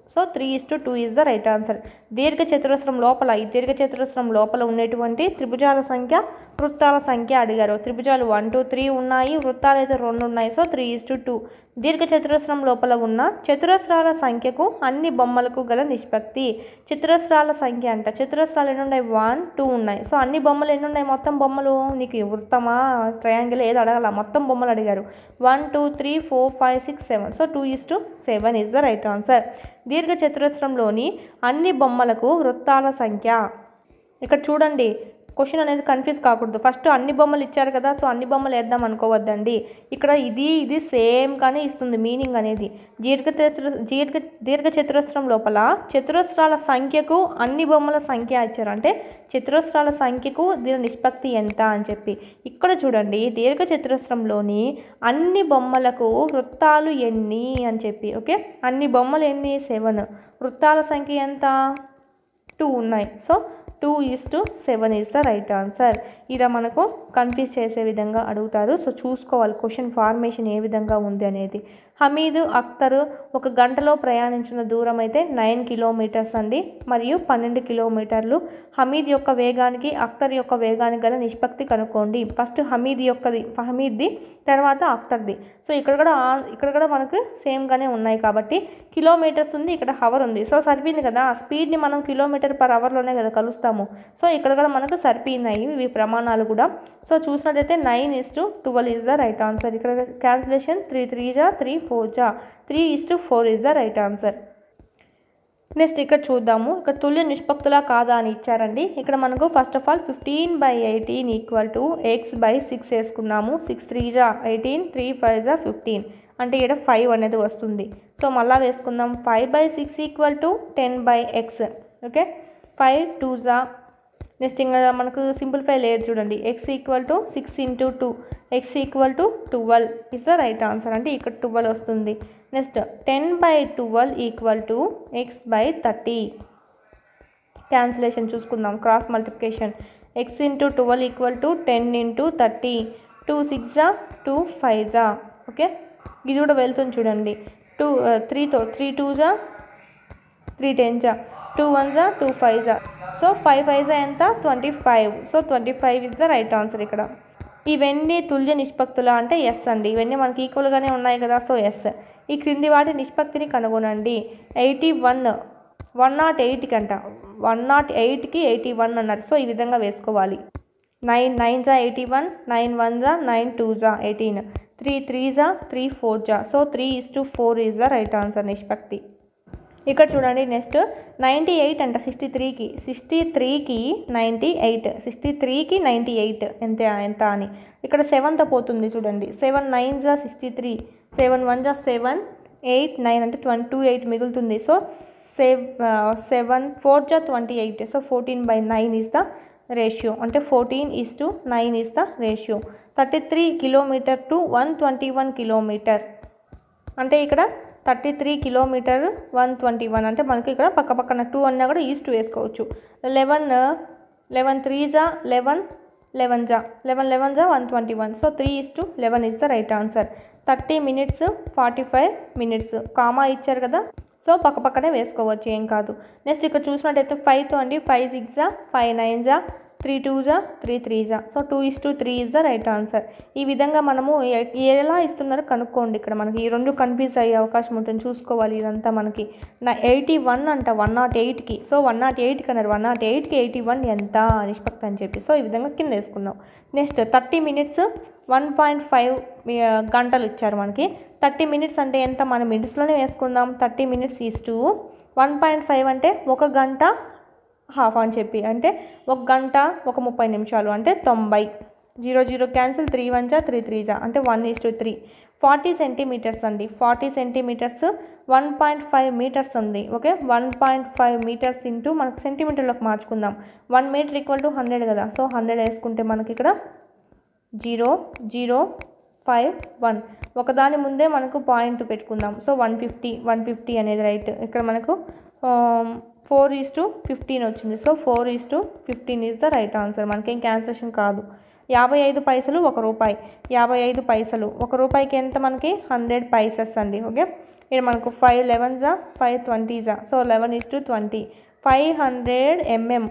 S1: so three is to two is the right answer దీర్ఘ చతురస్రం లోపల ఈ దీర్ఘ చతురస్రం లోపల ఉండేటువంటి త్రిభుజాల సంఖ్య వృత్తాల సంఖ్య అడిగారు త్రిభుజాలు వన్ టూ త్రీ ఉన్నాయి వృత్తాలు అయితే రెండు ఉన్నాయి so three is to two దీర్ఘ చతురస్రం లోపల ఉన్న చతురస్రాల సంఖ్యకు అన్ని బొమ్మలకు గల నిష్పత్తి చతురస్రాల సంఖ్య అంట చతురస్రాలు ఎన్ని ఉన్నాయి వన్ టూ ఉన్నాయి సో అన్ని బొమ్మలు ఎన్ని ఉన్నాయి మొత్తం బొమ్మలు నీకు వృత్తమా ట్రయాంగిల్ ఏది అడగాల మొత్తం బొమ్మలు అడిగారు one two three four five six seven so two is to seven is the right answer దీర్ఘ చతురస్రంలోని అన్ని బొమ్మలకు వృత్తాల సంఖ్య ఇక్కడ చూడండి క్వశ్చన్ అనేది కన్ఫ్యూజ్ కాకూడదు ఫస్ట్ అన్ని బొమ్మలు ఇచ్చారు కదా సో అన్ని బొమ్మలు వేద్దాం అనుకోవద్దండి ఇక్కడ ఇది ఇది సేమ్ కానీ ఇస్తుంది మీనింగ్ అనేది దీర్ఘ చతుర దీర్ఘ దీర్ఘ చతురస్రం లోపల చతురస్రాల సంఖ్యకు అన్ని బొమ్మల సంఖ్య ఇచ్చారు అంటే చతురస్రాల సంఖ్యకు దీని నిష్పత్తి ఎంత అని చెప్పి ఇక్కడ చూడండి దీర్ఘ చతురస్రంలోని అన్ని బొమ్మలకు వృత్తాలు ఎన్ని అని చెప్పి ఓకే అన్ని బొమ్మలు ఎన్ని సెవెన్ వృత్తాల సంఖ్య ఎంత టూ ఉన్నాయి so two is to seven is the right answer ఇలా మనకు కన్ఫ్యూజ్ చేసే విధంగా అడుగుతారు సో చూసుకోవాలి క్వశ్చన్ ఫార్మేషన్ ఏ విధంగా ఉంది అనేది హమీద్ అఖ్తర్ ఒక గంటలో ప్రయాణించిన దూరం అయితే నైన్ కిలోమీటర్స్ అండి మరియు పన్నెండు కిలోమీటర్లు హమీద్ యొక్క వేగానికి అఖ్తర్ యొక్క వేగానికి గల నిష్పత్తి కనుక్కోండి ఫస్ట్ హమీద్ యొక్కది హమీద్ది తర్వాత అఖ్తర్ది సో ఇక్కడ కూడా ఆ- ఇక్కడ కూడా మనకు సేమ్గానే ఉన్నాయి కాబట్టి కిలోమీటర్స్ ఉంది ఇక్కడ హవర్ ఉంది సో సరిపోయింది కదా ఆ స్పీడ్ని మనం కిలోమీటర్ పర్ అవర్లోనే కదా కలుస్తాము సో ఇక్కడ కూడా మనకు సరిపోయినాయి ఇవి ప్రమాణాలు కూడా సో చూసినట్లయితే nine is to twelve is the right answer ఇక్కడ క్యాన్సిలేషన్ త్రీ త్రీ జా త్రీ ఫోర్ జా three is to four is the right answer next ఇక్కడ చూద్దాము ఇక్కడ తుల్య నిష్పత్తులా కాదా అని ఇచ్చారండి ఇక్కడ మనకు first of all fifteen by eighteen equal to X by six వేసుకున్నాము సిక్స్ త్రీ జా ఎయిటీన్ త్రీ ఫైవ్ జా ఫిఫ్టీన్ అంటే ఇక్కడ ఫైవ్ అనేది వస్తుంది సో మళ్ళా వేసుకుందాం five by six equal to ten by X okay five two జా నెక్స్ట్ ఇంకా మనకు సింప్లిఫై లేదు చూడండి X equal to six into two X equal to twelve is the right answer అంటే ఇక్కడ ట్వెల్వ్ వస్తుంది next ten by twelve equal to X by thirty cancellation చూసుకుందాం cross multiplication x into twelve equal to ten into thirty two six జా టూ ఫైవ్ జా ఓకే ఇది కూడా వెళ్తుంది చూడండి టూ త్రీతో త్రీ టూ జా త్రీ టెన్ జా టూ వన్ జా టూ ఫైవ్ జా సో ఫైవ్ ఫైవ్ జా ఎంత twenty five so twenty five is the right answer ఇక్కడ ఇవన్నీ తుల్య నిష్పత్తుల అంటే ఎస్ అండి ఇవన్నీ మనకి ఈక్వల్గానే ఉన్నాయి కదా సో ఎస్ ఈ క్రింది వాటి నిష్పత్తిని కనుగొనండి ఎయిటీ వన్ వన్ నాట్ ఎయిట్కి అంట వన్ నాట్ ఎయిట్కి ఎయిటీ వన్ అన్నారు సో ఈ విధంగా వేసుకోవాలి నైన్ నైన్ జా ఎయిటీ వన్ నైన్ వన్ జా నైన్ టూ జా ఎయిటీన్ త్రీ త్రీ జా త్రీ ఫోర్ జా so three is to four is the right answer నిష్పత్తి ఇక్కడ చూడండి నెక్స్ట్ నైంటీ ఎయిట్ అంట సిక్స్టీ త్రీకి సిక్స్టీ త్రీకి నైంటీ ఎయిట్ సిక్స్టీ త్రీకి నైంటీ ఎయిట్ ఎంత ఎంత అని ఇక్కడ సెవెన్తో పోతుంది చూడండి సెవెన్ నైన్ జా సిక్స్టీ త్రీ సెవెన్ వన్ జా సెవెన్ ఎయిట్ నైన్ అంటే ట్వంటీ టూ ఎయిట్ మిగులుతుంది సో సెవ్ సెవెన్ ఫోర్ జా twenty eight so fourteen by nine is the ratio అంటే fourteen is to nine is the ratio thirty three kilometer to one twenty one kilometer అంటే ఇక్కడ thirty three kilometer one twenty one అంటే మనకి ఇక్కడ పక్క పక్కన టూ అన్నా కూడా ఈస్ట్ వేసుకోవచ్చు లెవెన్ లెవెన్ త్రీ జా లెవెన్ లెవెన్ జా లెవెన్ లెవెన్ జా one twenty one so three is to eleven is the right answer thirty minutes forty five minutes comma ఇచ్చారు కదా సో పక్క పక్కనే వేసుకోవచ్చు ఏం కాదు నెక్స్ట్ ఇక్కడ చూసినట్టయితే ఫైవ్తో అండి ఫైవ్ సిక్స్ జా ఫైవ్ నైన్ జా త్రీ టూ జా త్రీ త్రీ జా so two is to three is the right answer ఈ విధంగా మనము ఎ- ఎలా ఇస్తున్నారో కనుక్కోండి ఇక్కడ మనకి ఈ రెండు కన్ఫ్యూజ్ అయ్యే అవకాశం ఉంటుంది చూసుకోవాలి ఇదంతా మనకి నా ఎయిటీ వన్ అంట వన్ నాట్ ఎయిట్కి సో వన్ నాట్ ఎయిట్కి అన్నారు వన్ నాట్ ఎయిట్కి ఎయిటీ వన్ ఎంత నిష్పత్తి అని చెప్పి సో ఈ విధంగా కింద వేసుకున్నాం next thirty minutes one point five గంటలు ఇచ్చారు మనకి థర్టీ మినిట్స్ అంటే ఎంత మనం మినిట్స్లోనే వేసుకుందాం thirty minutes is to one point five అంటే ఒక గంట హాఫ్ అని చెప్పి అంటే ఒక గంట ఒక ముప్పై నిమిషాలు అంటే తొంభై zero zero cancel three one జా త్రీ త్రీ జా అంటే one is to three forty centimeters అండి forty centimeters one point five meters ఉంది okay one point five meters into మనకు సెంటీమీటర్లోకి మార్చుకుందాం one metre equal to hundred కదా సో హండ్రెడ్ వేసుకుంటే మనకి ఇక్కడ జీరో జీరో ఫైవ్ వన్ ఒకదాని ముందే మనకు పాయింట్ పెట్టుకుందాం so one fifty one fifty అనేది రైట్ ఇక్కడ మనకు ఫోర్ ఈస్ టు ఫిఫ్టీన్ వచ్చింది so four is to fifteen is the right answer మనకేం క్యాన్సలేషన్ కాదు యాభై ఐదు పైసలు ఒక రూపాయి యాభై ఐదు పైసలు ఒక రూపాయికి ఎంత మనకి హండ్రెడ్ పైసెస్ అండి ఓకే ఇక్కడ మనకు ఫైవ్ లెవెన్ జా ఫైవ్ ట్వంటీ జా so eleven is to twenty five hundred mm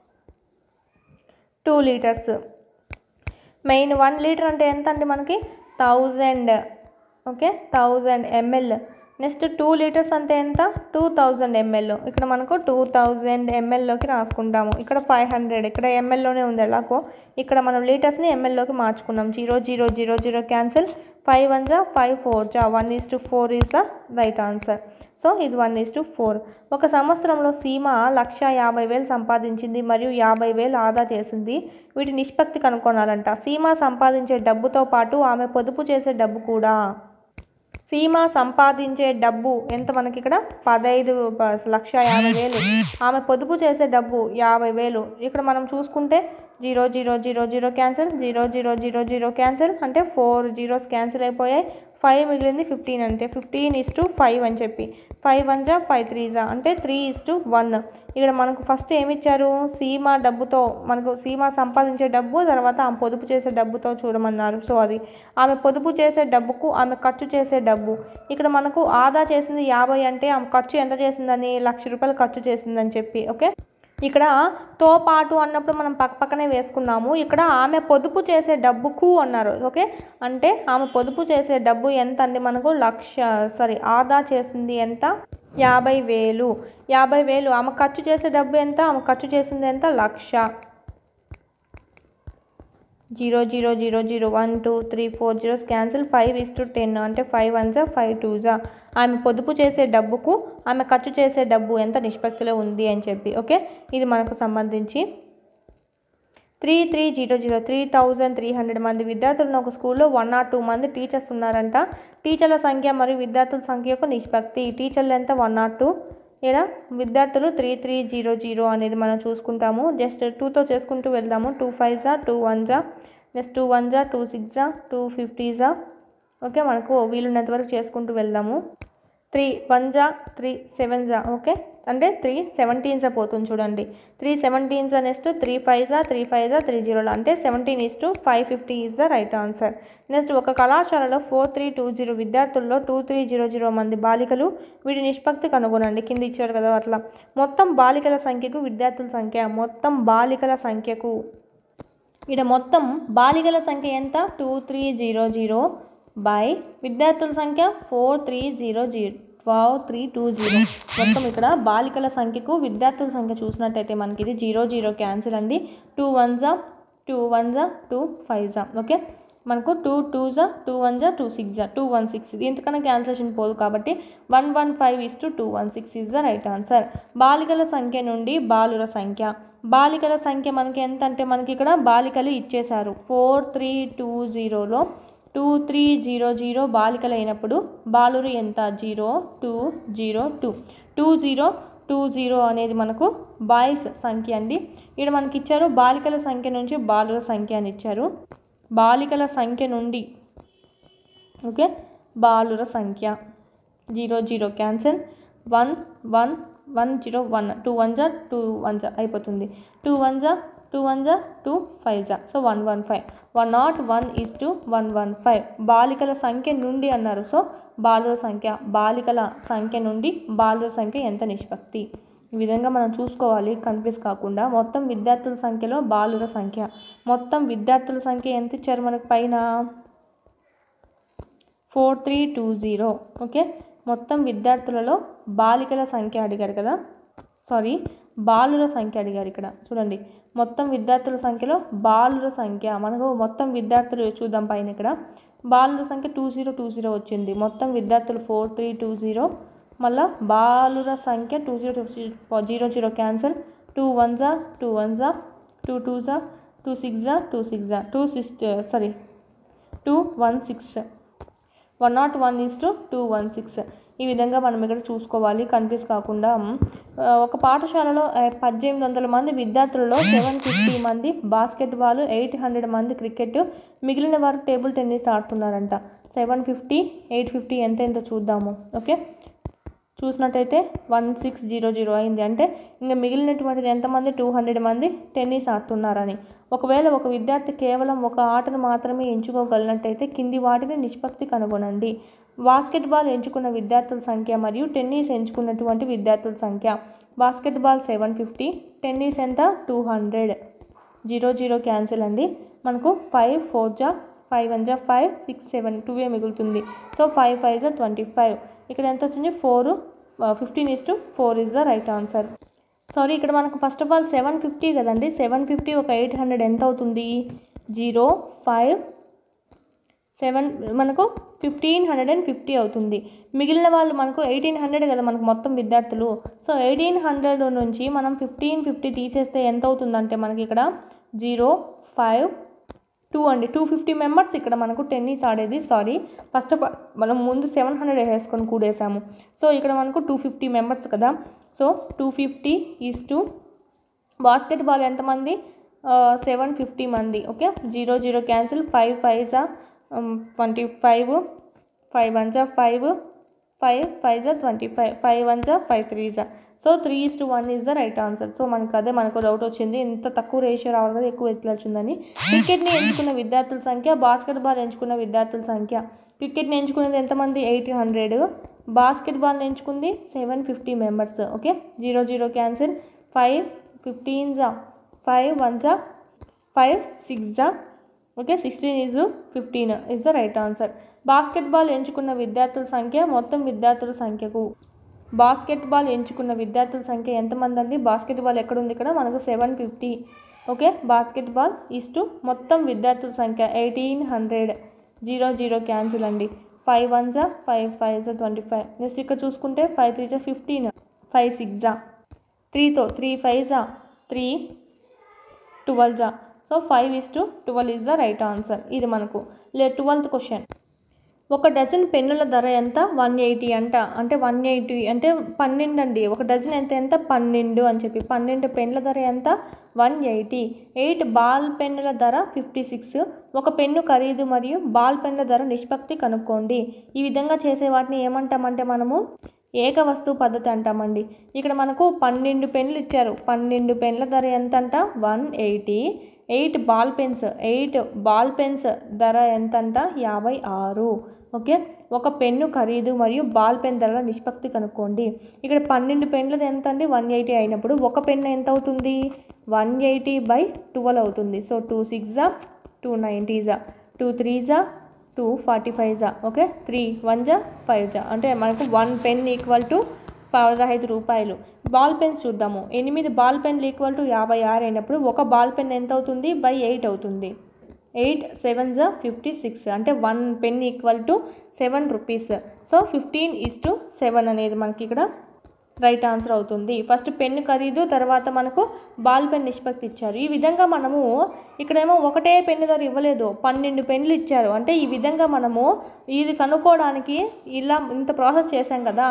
S1: two liters మెయిన్ వన్ లీటర్ అంటే ఎంత అండి మనకి thousand okay thousand ml next two liters అంటే ఎంత టూ థౌజండ్ ఎంఎల్ ఇక్కడ మనకు టూ థౌజండ్ ఎంఎల్లోకి రాసుకుంటాము ఇక్కడ ఫైవ్ హండ్రెడ్ ఇక్కడ ఎంఎల్లోనే ఉంది ఎలాగో ఇక్కడ మనం లీటర్స్ని ఎంఎల్లోకి మార్చుకున్నాం zero zero zero zero cancel five one జా ఫైవ్ ఫోర్ జా one is to four is the right answer so ఇది వన్ ఈస్ టు ఫోర్ ఒక సంవత్సరంలో సీమ లక్ష యాభై వేలు సంపాదించింది మరియు యాభై వేలు ఆదా చేసింది వీటి నిష్పత్తి కనుక్కోనాలంట సీమ సంపాదించే డబ్బుతో పాటు ఆమె పొదుపు చేసే డబ్బు కూడా సీమ సంపాదించే డబ్బు ఎంత మనకి ఇక్కడ పదహైదు ప- లక్ష యాభై వేలు ఆమె పొదుపు చేసే డబ్బు యాభై వేలు ఇక్కడ మనం చూసుకుంటే zero zero zero zero cancel zero zero zero zero cancel అంటే ఫోర్ జీరోస్ క్యాన్సిల్ అయిపోయాయి ఫైవ్ మిగిలింది ఫిఫ్టీన్ అంటే ఫిఫ్టీన్ ఇస్ టు ఫైవ్ అని చెప్పి ఫైవ్ వన్ జా ఫైవ్ త్రీ జా అంటే త్రీ ఇస్ టు వన్ ఇక్కడ మనకు ఫస్ట్ ఏమి ఇచ్చారు సీమా డబ్బుతో మనకు సీమా సంపాదించే డబ్బు తర్వాత ఆమె పొదుపు చేసే డబ్బుతో చూడమన్నారు సో అది ఆమె పొదుపు చేసే డబ్బుకు ఆమె ఖర్చు చేసే డబ్బు ఇక్కడ మనకు ఆదా చేసింది యాభై అంటే ఆమె ఖర్చు ఎంత చేసిందని లక్ష రూపాయలు ఖర్చు చేసిందని చెప్పి ఓకే ఇక్కడ తో పాటు అన్నప్పుడు మనం పక్క పక్కనే వేసుకున్నాము ఇక్కడ ఆమె పొదుపు చేసే డబ్బుకు అన్నారు ఓకే అంటే ఆమె పొదుపు చేసే డబ్బు ఎంత అండి మనకు లక్ష సారీ ఆదా చేసింది ఎంత యాభై వేలు యాభై వేలు ఆమె ఖర్చు చేసే డబ్బు ఎంత ఆమె ఖర్చు చేసింది ఎంత లక్ష zero zero zero zero one two three four zeros cancel five is to ten అంటే ఫైవ్ వన్ జా ఫైవ్ టూ జా ఆమె పొదుపు చేసే డబ్బుకు ఆమె ఖర్చు చేసే డబ్బు ఎంత నిష్పత్తిలో ఉంది అని చెప్పి ఓకే ఇది మనకు సంబంధించి three three zero zero three thousand three hundred మంది విద్యార్థులు ఉన్న ఒక స్కూల్లో వన్ నాట్ టూ మంది టీచర్స్ ఉన్నారంట టీచర్ల సంఖ్య మరియు విద్యార్థుల సంఖ్యకు నిష్పత్తి టీచర్లు ఎంత వన్ నాట్ టూ ఇక్కడ విద్యార్థులు త్రీ త్రీ జీరో జీరో అనేది మనం చూసుకుంటాము జస్ట్ టూతో చేసుకుంటూ వెళ్దాము టూ ఫైవ్ జా టూ వన్ జా నెక్స్ట్ టూ వన్ జా టూ సిక్స్ జా టూ ఫిఫ్టీ జా ఓకే మనకు వీలున్నంత వరకు చేసుకుంటూ వెళ్దాము త్రీ వన్ జా త్రీ సెవెన్ జా ఓకే అంటే త్రీ సెవెంటీన్ జా పోతుంది చూడండి త్రీ సెవెంటీన్ జా నెక్స్ట్ త్రీ ఫైవ్ జా త్రీ ఫైవ్ జా త్రీ జీరోలో అంటే seventeen is to five fifty is the right answer next ఒక కళాశాలలో ఫోర్ త్రీ టూ జీరో విద్యార్థుల్లో టూ త్రీ జీరో జీరో మంది బాలికలు వీటి నిష్పత్తి కనుగొనండి కింద ఇచ్చారు కదా అట్లా మొత్తం బాలికల సంఖ్యకు విద్యార్థుల సంఖ్య మొత్తం బాలికల సంఖ్యకు ఇక్కడ మొత్తం బాలికల సంఖ్య ఎంత two three zero zero by విద్యార్థుల సంఖ్య four three zero zero twelve three two zero మొత్తం ఇక్కడ బాలికల సంఖ్యకు విద్యార్థుల సంఖ్య చూసినట్టయితే మనకి ఇది జీరో జీరో క్యాన్సిల్ అండి టూ వన్ జా టూ వన్ జా టూ ఫైవ్ జా ఓకే మనకు టూ టూ జా టూ వన్ జా టూ సిక్స్ జా టూ వన్ సిక్స్ ఇది ఎంతకన్నా క్యాన్సిలేషన్ పోదు కాబట్టి one one five is to two one six is the right answer బాలికల సంఖ్య నుండి బాలుర సంఖ్య బాలికల సంఖ్య మనకి ఎంత అంటే మనకి ఇక్కడ బాలికలు ఇచ్చేశారు ఫోర్ త్రీ టూ జీరోలో టూ త్రీ జీరో జీరో బాలికలు అయినప్పుడు బాలురు ఎంత zero two zero two two zero two zero అనేది మనకు బాయ్స్ సంఖ్య అండి ఇక్కడ మనకి ఇచ్చారు బాలికల సంఖ్య నుంచి బాలుర సంఖ్య అని ఇచ్చారు బాలికల సంఖ్య నుండి ఓకే బాలుర సంఖ్య zero zero cancel one one one zero one two one జా టూ వన్ జా అయిపోతుంది టూ వన్ జా టూ వన్ జా టూ ఫైవ్ జా so one one five one naught one is to one one five బాలికల సంఖ్య నుండి అన్నారు సో బాలుర సంఖ్య బాలికల సంఖ్య నుండి బాలుర సంఖ్య ఎంత నిష్పత్తి ఈ విధంగా మనం చూసుకోవాలి కన్ఫ్యూజ్ కాకుండా మొత్తం విద్యార్థుల సంఖ్యలో బాలుర సంఖ్య మొత్తం విద్యార్థుల సంఖ్య ఎంత ఇచ్చారు మనకు పైన four three two zero okay మొత్తం విద్యార్థులలో బాలికల సంఖ్య అడిగారు కదా సారీ బాలుర సంఖ్య అడిగారు ఇక్కడ చూడండి మొత్తం విద్యార్థుల సంఖ్యలో బాలుర సంఖ్య మనకు మొత్తం విద్యార్థులు చూద్దాం పైన ఇక్కడ బాలుర సంఖ్య టూ జీరో టూ జీరో వచ్చింది మొత్తం విద్యార్థులు ఫోర్ త్రీ టూ జీరో మళ్ళా బాలుర సంఖ్య two zero two zero zero cancel two one జా టూ వన్ జా టూ టూ జా టూ సిక్స్ జా టూ సిక్స్ జా two six sorry two one six one naught one is to two one six ఈ విధంగా మనం ఇక్కడ చూసుకోవాలి కన్ఫ్యూజ్ కాకుండా ఆ, ఒక పాఠశాలలో ఆ, పద్దెనిమిది వందల మంది విద్యార్థులలో సెవెన్ ఫిఫ్టీ మంది బాస్కెట్బాల్ ఎయిట్ హండ్రెడ్ మంది క్రికెట్ మిగిలిన వారు టేబుల్ టెన్నిస్ ఆడుతున్నారంట సెవెన్ ఫిఫ్టీ ఎయిట్ ఫిఫ్టీ ఎంత ఎంత చూద్దాము ఓకే చూసినట్టయితే వన్ సిక్స్ జీరో జీరో అయింది అంటే ఇంకా మిగిలినటువంటిది ఎంతమంది టూ హండ్రెడ్ మంది టెన్నిస్ ఆడుతున్నారని ఒకవేళ ఒక విద్యార్థి కేవలం ఒక ఆటను మాత్రమే ఎంచుకోగలిగినట్టయితే కింది వాటిని నిష్పత్తి కనుగొనండి బాస్కెట్బాల్ ఎంచుకున్న విద్యార్థుల సంఖ్య మరియు టెన్నిస్ ఎంచుకున్నటువంటి విద్యార్థుల సంఖ్య బాస్కెట్బాల్ సెవెన్ ఫిఫ్టీ టెన్నిస్ ఎంత two hundred zero zero cancel అండి మనకు ఫైవ్ ఫోర్ జా ఫైవ్ వన్ జా ఫైవ్ సిక్స్ సెవెన్ టూవే మిగులుతుంది సో ఫైవ్ ఫైవ్ జా ట్వంటీ ఫైవ్ ఇక్కడ ఎంత వచ్చింది four fifteen is to four is the right answer sorry ఇక్కడ మనకు first of all seven fifty కదండి సెవెన్ ఫిఫ్టీ ఒక ఎయిట్ హండ్రెడ్ ఎంత అవుతుంది జీరో ఫైవ్ సెవెన్ మనకు ఫిఫ్టీన్ హండ్రెడ్ అండ్ ఫిఫ్టీ అవుతుంది మిగిలిన వాళ్ళు మనకు ఎయిటీన్ హండ్రెడ్ కదా మనకు మొత్తం విద్యార్థులు సో ఎయిటీన్ హండ్రెడ్ నుంచి మనం ఫిఫ్టీన్ ఫిఫ్టీ తీసేస్తే ఎంత అవుతుందంటే మనకి ఇక్కడ జీరో ఫైవ్ టూ అండి టూ ఫిఫ్టీ మెంబర్స్ ఇక్కడ మనకు టెన్నిస్ ఆడేది సారీ ఫస్ట్ ఆఫ్ ఆల్ మనం ముందు సెవెన్ హండ్రెడ్ వేసుకొని కూడేసాము సో ఇక్కడ మనకు టూ ఫిఫ్టీ మెంబర్స్ కదా so two fifty is to basketball ఎంతమంది సెవెన్ ఫిఫ్టీ మంది okay zero zero cancel five five జా ట్వంటీ ఫైవ్ ఫైవ్ వన్ జా ఫైవ్ ఫైవ్ ఫైవ్ జా ట్వంటీ ఫైవ్ ఫైవ్ వన్ జా ఫైవ్ త్రీ జా so three is to one is the right answer so మనకు అదే మనకు డౌట్ వచ్చింది ఇంత తక్కువ రేషియో రావాలి కదా ఎక్కువ ఎత్తులు వచ్చిందని క్రికెట్ని ఎంచుకున్న విద్యార్థుల సంఖ్య బాస్కెట్బాల్ ఎంచుకున్న విద్యార్థుల సంఖ్య క్రికెట్ని ఎంచుకున్నది ఎంతమంది ఎయిట్ హండ్రెడ్ బాస్కెట్బాల్ని ఎంచుకుంది seven fifty members okay zero zero cancel five fifteen జా ఫైవ్ వన్ జా ఫైవ్ సిక్స్ జా okay sixteen is fifteen is the right answer basketball ఎంచుకున్న విద్యార్థుల సంఖ్య మొత్తం విద్యార్థుల సంఖ్యకు బాస్కెట్బాల్ ఎంచుకున్న విద్యార్థుల సంఖ్య ఎంతమంది అండి బాస్కెట్బాల్ ఎక్కడ ఉంది ఇక్కడ మనకు seven fifty okay basketball is to మొత్తం విద్యార్థుల సంఖ్య eighteen hundred zero zero cancel అండి ఫైవ్ వన్ జా ఫైవ్ ఫైవ్ జా ట్వంటీ ఫైవ్ నెక్స్ట్ ఇక్కడ చూసుకుంటే ఫైవ్ త్రీ జా ఫిఫ్టీన్ ఫైవ్ సిక్స్ జా త్రీతో త్రీ ఫైవ్ జా త్రీ ట్వెల్వ్ జా so five is to twelve is the right answer ఇది మనకు లే ట్వెల్త్ క్వశ్చన్ ఒక డజన్ పెన్నుల ధర ఎంత వన్ ఎయిటీ అంట అంటే వన్ ఎయిటీ అంటే పన్నెండు అండి ఒక డజన్ ఎంత ఎంత పన్నెండు అని చెప్పి పన్నెండు పెన్నుల ధర ఎంత వన్ ఎయిటీ ఎయిట్ బాల్ పెన్నుల ధర ఫిఫ్టీ సిక్స్ ఒక పెన్ను ఖరీదు మరియు బాల్ పెన్నుల ధర నిష్పత్తి కనుక్కోండి ఈ విధంగా చేసే వాటిని ఏమంటామంటే మనము ఏక వస్తువు పద్ధతి అంటామండి ఇక్కడ మనకు పన్నెండు పెన్నులు ఇచ్చారు పన్నెండు పెన్నుల ధర ఎంత అంట one eighty eight ball pens eight ball pens ధర ఎంతంట యాభై ఆరు ఓకే ఒక పెన్ను ఖరీదు మరియు బాల్ పెన్ ధరల నిష్పత్తి కనుక్కోండి ఇక్కడ పన్నెండు పెన్లది ఎంత అండి వన్ ఎయిటీ అయినప్పుడు ఒక పెన్ను ఎంత అవుతుంది వన్ ఎయిటీ బై ట్వెల్వ్ అవుతుంది సో టూ సిక్స్ జా టూ నైంటీ జా టూ త్రీ జా టూ ఫార్టీ ఫైవ్ జా ఓకే త్రీ వన్ జా ఫైవ్ జా అంటే మనకు వన్ పెన్ ఈక్వల్ టు పదహైదు రూపాయలు బాల్ పెన్స్ చూద్దాము ఎనిమిది బాల్ పెన్లు ఈక్వల్ టు యాభై ఆరు అయినప్పుడు ఒక బాల్ పెన్ ఎంత అవుతుంది బై ఎయిట్ అవుతుంది ఎయిట్ సెవెన్ జా ఫిఫ్టీ సిక్స్ అంటే one pen equal to seven rupees so fifteen is to seven అనేది మనకి ఇక్కడ రైట్ ఆన్సర్ అవుతుంది ఫస్ట్ పెన్ ఖరీదు తర్వాత మనకు బాల్ పెన్ నిష్పత్తి ఇచ్చారు ఈ విధంగా మనము ఇక్కడేమో ఒకటే పెన్ను ధర ఇవ్వలేదు పన్నెండు పెన్లు ఇచ్చారు అంటే ఈ విధంగా మనము ఇది కనుక్కోవడానికి ఇలా ఇంత ప్రాసెస్ చేశాం కదా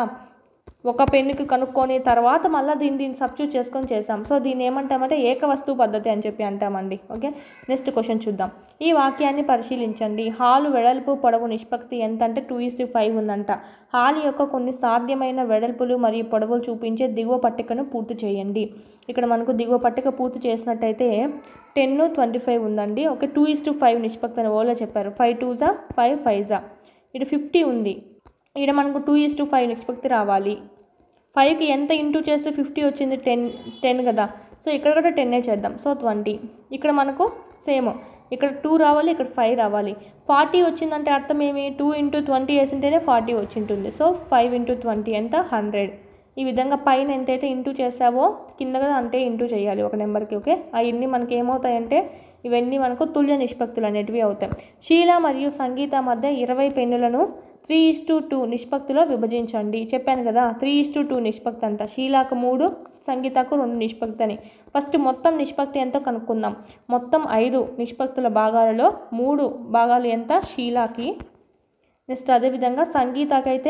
S1: ఒక పెన్నుకి కనుక్కొని తర్వాత మళ్ళీ దీన్ని దీన్ని సబ్స్టిట్యూట్ చేసుకొని చేసాం సో దీన్ని ఏమంటామంటే ఏక వస్తువు పద్ధతి అని చెప్పి అంటామండి ఓకే నెక్స్ట్ క్వశ్చన్ చూద్దాం ఈ వాక్యాన్ని పరిశీలించండి హాలు వెడల్పు పొడవు నిష్పత్తి ఎంత అంటే టూ ఇస్ ఫైవ్ ఉందంట హాల్ యొక్క కొన్ని సాధ్యమైన వెడల్పులు మరియు పొడవులు చూపించే దిగువ పట్టికను పూర్తి చేయండి ఇక్కడ మనకు దిగువ పట్టిక పూర్తి చేసినట్టయితే టెన్ ట్వంటీ ఫైవ్ ఉందండి okay two is to five నిష్పత్తి అని ఓలో చెప్పారు ఫైవ్ టూ జా ఫైవ్ ఫైవ్ జా ఇటు ఫిఫ్టీ ఉంది ఇక్కడ మనకు టూ ఇస్ టు ఫైవ్ నిష్పత్తి రావాలి ఫైవ్కి ఎంత ఇంటూ చేస్తే ఫిఫ్టీ వచ్చింది టెన్ టెన్ కదా సో ఇక్కడ కూడా టెన్నే చేద్దాం సో ట్వంటీ ఇక్కడ మనకు సేమ్ ఇక్కడ టూ రావాలి ఇక్కడ ఫైవ్ రావాలి ఫార్టీ వచ్చిందంటే అర్థం ఏమి టూ ఇంటూ ట్వంటీ వేసింటేనే ఫార్టీ వచ్చింటుంది సో ఫైవ్ ఇంటూ ట్వంటీ ఎంత హండ్రెడ్ ఈ విధంగా పైన ఎంతైతే ఇంటూ చేసావో కింద కదా అంటే ఇంటూ చేయాలి ఒక నెంబర్కి ఓకే అవన్నీ మనకి ఏమవుతాయంటే ఇవన్నీ మనకు తుల్య నిష్పత్తులు అనేటివి అవుతాయి షీల మరియు సంగీత మధ్య ఇరవై పెన్నులను త్రీ ఇస్ టు టూ నిష్పత్తిలో విభజించండి చెప్పాను కదా త్రీ ఇస్ టు టూ నిష్పత్తి అంట షీలాకు మూడు సంగీతకు రెండు నిష్పత్తి అని ఫస్ట్ మొత్తం నిష్పత్తి ఎంతో కనుక్కుందాం మొత్తం ఐదు నిష్పత్తుల భాగాలలో మూడు భాగాలు ఎంత షీలాకి నెక్స్ట్ అదేవిధంగా సంగీతకైతే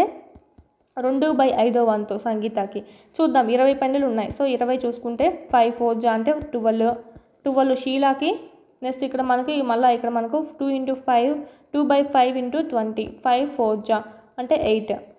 S1: రెండు బై ఐదో వంతు సంగీతకి చూద్దాం ఇరవై పెన్నులు ఉన్నాయి సో ఇరవై చూసుకుంటే ఫైవ్ ఫోర్ జా అంటే ట్వెల్వ్ ట్వెల్వ్ షీలాకి నెక్స్ట్ ఇక్కడ మనకి మళ్ళీ ఇక్కడ మనకు two into five two by five into twenty five four జా అంటే ఎయిట్